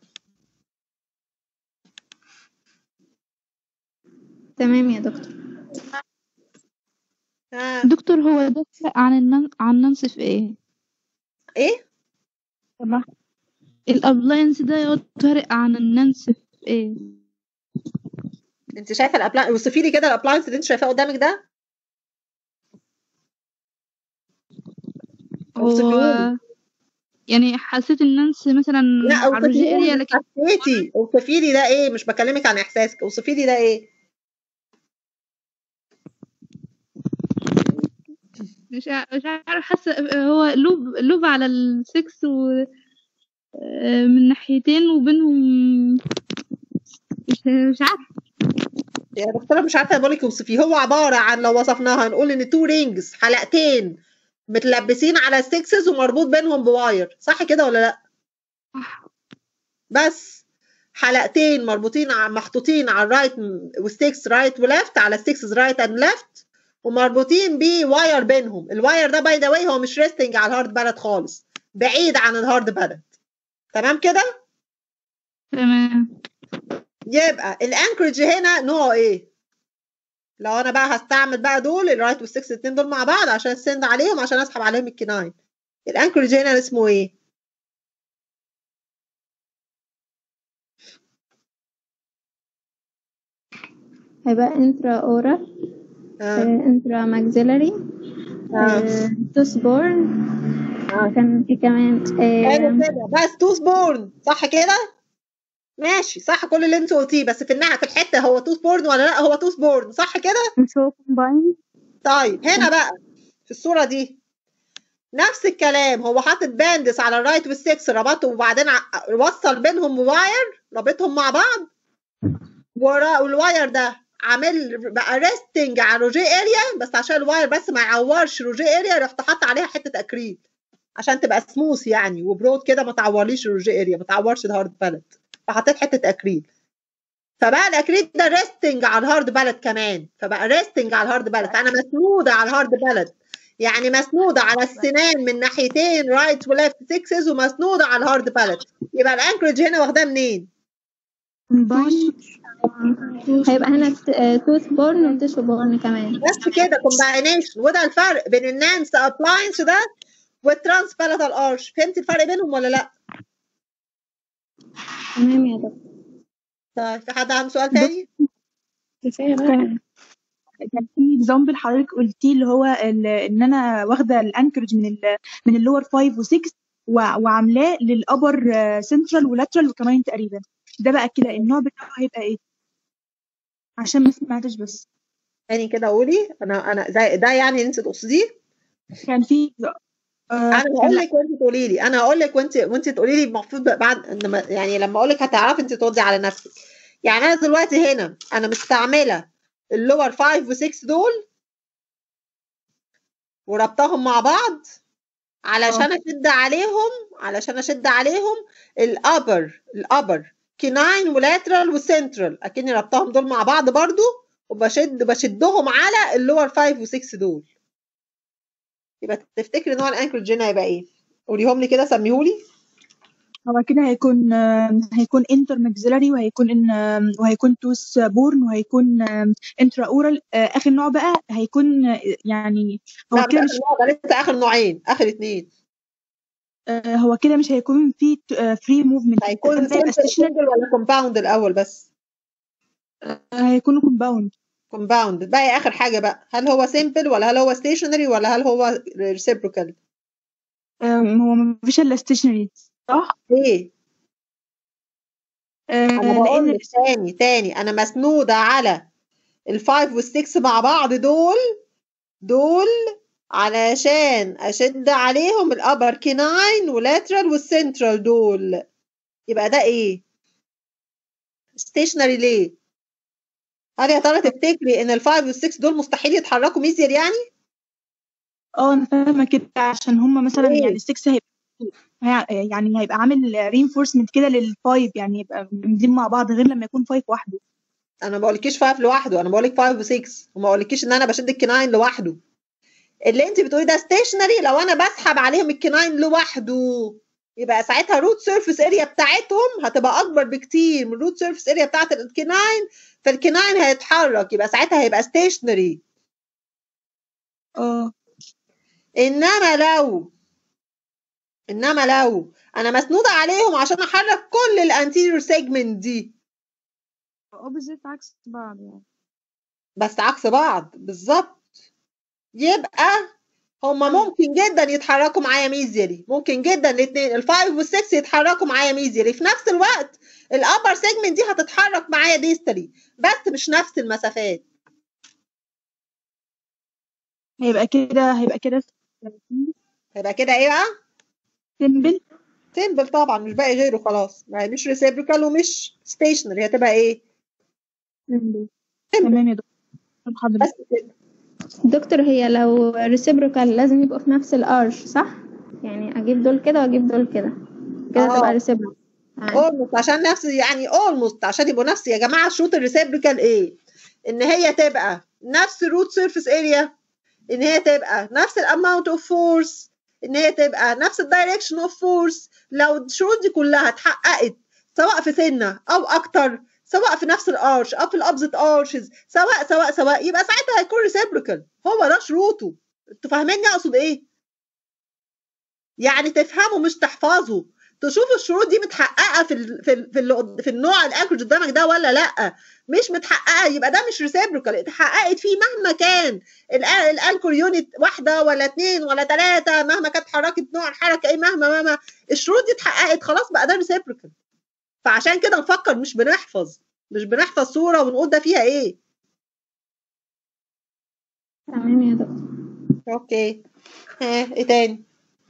تمام يا دكتور ها دكتور هو ده فرق عن النن... عن النانس في ايه؟ ايه طبعا الابلاينس ده يقعد فارق عن النانس في ايه؟ انت شايفه الابلاين وصفي لي كده الابلاينس اللي انت شايفاه قدامك ده اوصفيه هو لي يعني حسيت النانس مثلا لا على الروجي اوصفيه اريا لي لكن حسيتي اوصفي لي ده ايه مش بكلمك عن احساسك اوصفي لي ده ايه مش ع- مش عارف حاسه هو لوب لوب على السكس و آه، من ناحيتين وبينهم مش مش عارفه يا دكتوره مش عارفه بقول لك اوصفيه هو عباره عن لو وصفناها هنقول ان تو رينجز حلقتين متلبسين على السكسز ومربوط بينهم بواير صح كده ولا لا بس حلقتين مربوطين ع- محطوطين على الرايت والسكس رايت وليفت على السكسز رايت اند ليفت ومربوطين بواير بينهم الواير ده باي ذا واي هو مش ريستنج على الهارد بلد خالص بعيد عن الهارد بلد تمام كده تمام يبقى الانكرج هنا نوعه ايه لو انا بقى هستعمل بقى دول الرايت والسكس الاتنين دول مع بعض عشان اسند عليهم عشان اسحب عليهم الكناين الانكرج هنا اسمه ايه هيبقى انترا اورا اه انترا ماكسيلاري اه توس بورن اه كان في كمان حلو آه، كده بس توس بورن صح كده ماشي صح كل اللي انت قلتيه بس في الناحيه في الحته هو توس بورن ولا لا هو توس بورن صح كده مش هو كومباين طيب هنا بقى في الصوره دي نفس الكلام هو حاطط باندس على الرايت والسكس ربطه وبعدين ع- وصل بينهم واير رابطهم مع بعض ورا والواير ده عامل بقى ريستنج على روجي اريا بس عشان الواير بس ما يعورش روجي اريا رحت حاطط عليها حته اكريل عشان تبقى سموث يعني وبرود كده ما تعورليش الروجي اريا ما تعورش الهارد بالت فحطيت حته اكريل فبقى الاكريل ده ريستنج على الهارد بالت كمان فبقى ريستنج على الهارد بالت انا مسنوده على الهارد بالت يعني مسنوده على السنان من ناحيتين رايت وليفت سكسز ومسنوده على الهارد بالت يبقى الانكرج هنا واخداه منين؟ كومباين هيبقى هنا توث بورن وتيشو بورن كمان بس كده كومباينيشن وده الفرق بين النانس ابلاينس ده والترانس بالاتال ارش فهمت الفرق بينهم ولا لا؟ تمام يا دكتور طيب في حد عنده سؤال تاني؟ كفايه بقى كان في اكزامبل حضرتك قلتيه اللي هو ال- ان انا واخده الانكرج من ال من اللور 5 و6 وعاملاه للابر سنترال ولاترال وكمان تقريبا ده بقى كده النوع بتاعه هيبقى ايه عشان ما سمعتش بس تاني كده قولي انا انا زي ده يعني انت تقصديه؟ كان في آه انا كان هقول لا لك وانت تقولي لي انا هقول لك وانت وانت تقولي لي المفروض بقى بعد انما يعني لما اقول لك هتعرفي انت تردي على نفسك يعني انا دلوقتي هنا انا مستعمله اللور 5 و6 دول وربطهم مع بعض علشان اشد عليهم علشان اشد عليهم الابر الابر كيناين ولاترال وسنترال اكني ربطهم دول مع بعض برضو وبشد بشدهم على اللور 5 و6 دول يبقى تفتكري نوع الانكرج هنا هيبقى ايه قوليهم لي كده سميهولي هو كده هيكون آم، هيكون انتر ماكسيلاري وهيكون ان آم، وهيكون توس بورن وهيكون انترا اورال اخر نوع بقى هيكون آه، يعني هو لا كده مش مش اخر نوع ده لسه اخر نوعين اخر اتنين آه، هو كده مش هيكون في فري موفمنت هيكون هيبقى سنجل ستيشنري سنجل ولا كومباوند الاول بس هيكون كومباوند كومباوند باقي اخر حاجه بقى هل هو سيمبل ولا هل هو ستيشنري ولا هل هو ريسيبروكال هو مفيش الا ستيشنري صح؟ ليه آه، انا بقول لان لك تاني تاني انا مسنوده على الفايف والسكس مع بعض دول دول علشان اشد عليهم الابر كيناين ولاترال والسنترال دول يبقى ده ايه ستيشنري ليه هل يا ترى تفتكري ان الفايف والسكس دول مستحيل يتحركوا ميزير يعني اه انا فاهمه كده عشان هما مثلا ليه؟ يعني السكس هيبقى هي- يعني هيبقى عامل رينفورسمنت كده للفايف يعني يبقى مدين مع بعض غير لما يكون فايف وحده انا ما بقولكيش 5 لوحده انا بقولك 5 و6 وما بقولكيش ان انا بشد الكناين لوحده اللي انت بتقولي ده ستيشنري لو انا بسحب عليهم الكناين لوحده يبقى ساعتها روت سيرفيس اريا بتاعتهم هتبقى اكبر بكتير من الروت سيرفيس اريا بتاعت الكناين فالكناين هيتحرك يبقى ساعتها هيبقى ستيشنري اه انما لو انما لو انا مسنوده عليهم عشان احرك كل الانتيريور سيجمنت دي اوبوزيت عكس بعض يعني بس عكس بعض بالظبط يبقى هما ممكن جدا يتحركوا معايا ميزيري ممكن جدا الاثنين الفايف والسكس يتحركوا معايا ميزيري في نفس الوقت الابر سيجمنت دي هتتحرك معايا ديستري بس مش نفس المسافات هيبقى كده هيبقى كده هيبقى كده ايه بقى سيمبل سيمبل طبعا مش باقي غيره خلاص ما هي مش ريسيبريكال ومش ستيشنري هتبقى ايه سيمبل تمام يا دكتور حضرتك بس كده دكتور هي لو ريسيبروكال لازم يبقوا في نفس الارش صح؟ يعني اجيب دول كده واجيب دول كده كده اه تبقى ريسيبروكال اولموست عشان نفس يعني اولموست عشان يبقوا نفس يا جماعه شروط الريسيبريكال ايه ان هي تبقى نفس الروت سيرفيس اريا ان هي تبقى نفس الاماونت اوف فورس ان هي تبقى نفس الدايركشن اوف فورس لو الشروط دي كلها اتحققت سواء في سنه او اكتر سواء في نفس الارش او في الابزت ارشز سواء سواء سواء يبقى ساعتها هيكون ريسيبريكال هو ده شروطه انتوا فاهميني اقصد ايه يعني تفهموا مش تحفظوا تشوفوا الشروط دي متحققه في ال في ال في, ال في النوع الانكرج قدامك ده ولا لا مش متحققه يبقى ده مش ريسيبريكال اتحققت فيه مهما كان الانكر يونت واحده ولا اثنين ولا ثلاثه مهما كانت حركه نوع الحركه ايه مهما مهما الشروط دي اتحققت خلاص بقى ده ريسيبريكال فعشان كده نفكر مش بنحفظ مش بنحفظ صوره ونقول ده فيها ايه تمام يا دكتور اوكي ها ايه تاني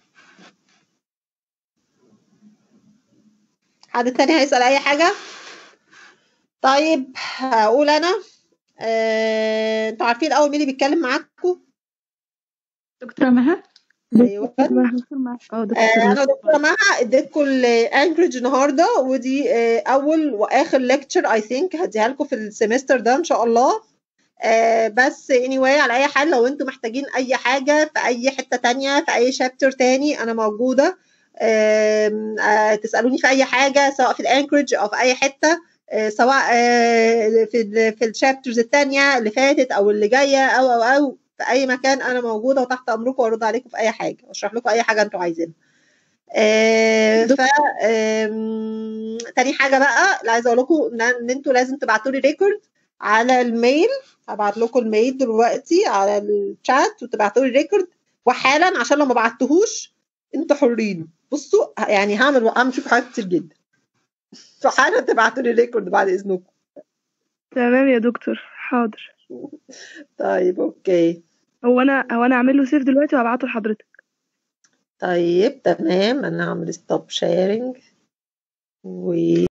حد تاني هيسأل أي حاجة؟ طيب هقول أنا آه، انتوا عارفين أول مين اللي بيتكلم معاكم؟ دكتورة مها أيوه دكتور مها اه آه، دكتور أنا مها دكتورة مها اديتكم الانكريج النهاردة ودي آه، أول وآخر ليكتشر أي ثينك هديها لكم في السمستر ده إن شاء الله آه، بس anyway على أي حال لو أنتوا محتاجين أي حاجة في أي حتة تانية في أي شابتر تاني أنا موجودة آم، آه، تسألوني في أي حاجة سواء في الانكريج أو في أي حتة آه، سواء آه، في ال في الشابترز التانية اللي فاتت أو اللي جاية أو أو أو في أي مكان أنا موجودة وتحت أمركم وأرد عليكم في أي حاجة وأشرح لكم أي حاجة أنتوا عايزينها. آه، ف آم، تاني حاجة بقى اللي عايزة أقول لكم إن إن أنتوا لازم تبعتوا لي ريكورد على الميل هبعت لكم الميل دلوقتي على الشات وتبعتوا لي ريكورد وحالا عشان لو ما بعتهوش انتوا حرين بصوا يعني هعمل هعمل شوف حاجات كتير جدا فحالا تبعتوا لي ريكورد بعد اذنكم تمام يا دكتور حاضر طيب اوكي هو انا هو انا اعمل له سيف دلوقتي وابعته لحضرتك طيب تمام انا هعمل ستوب شيرنج و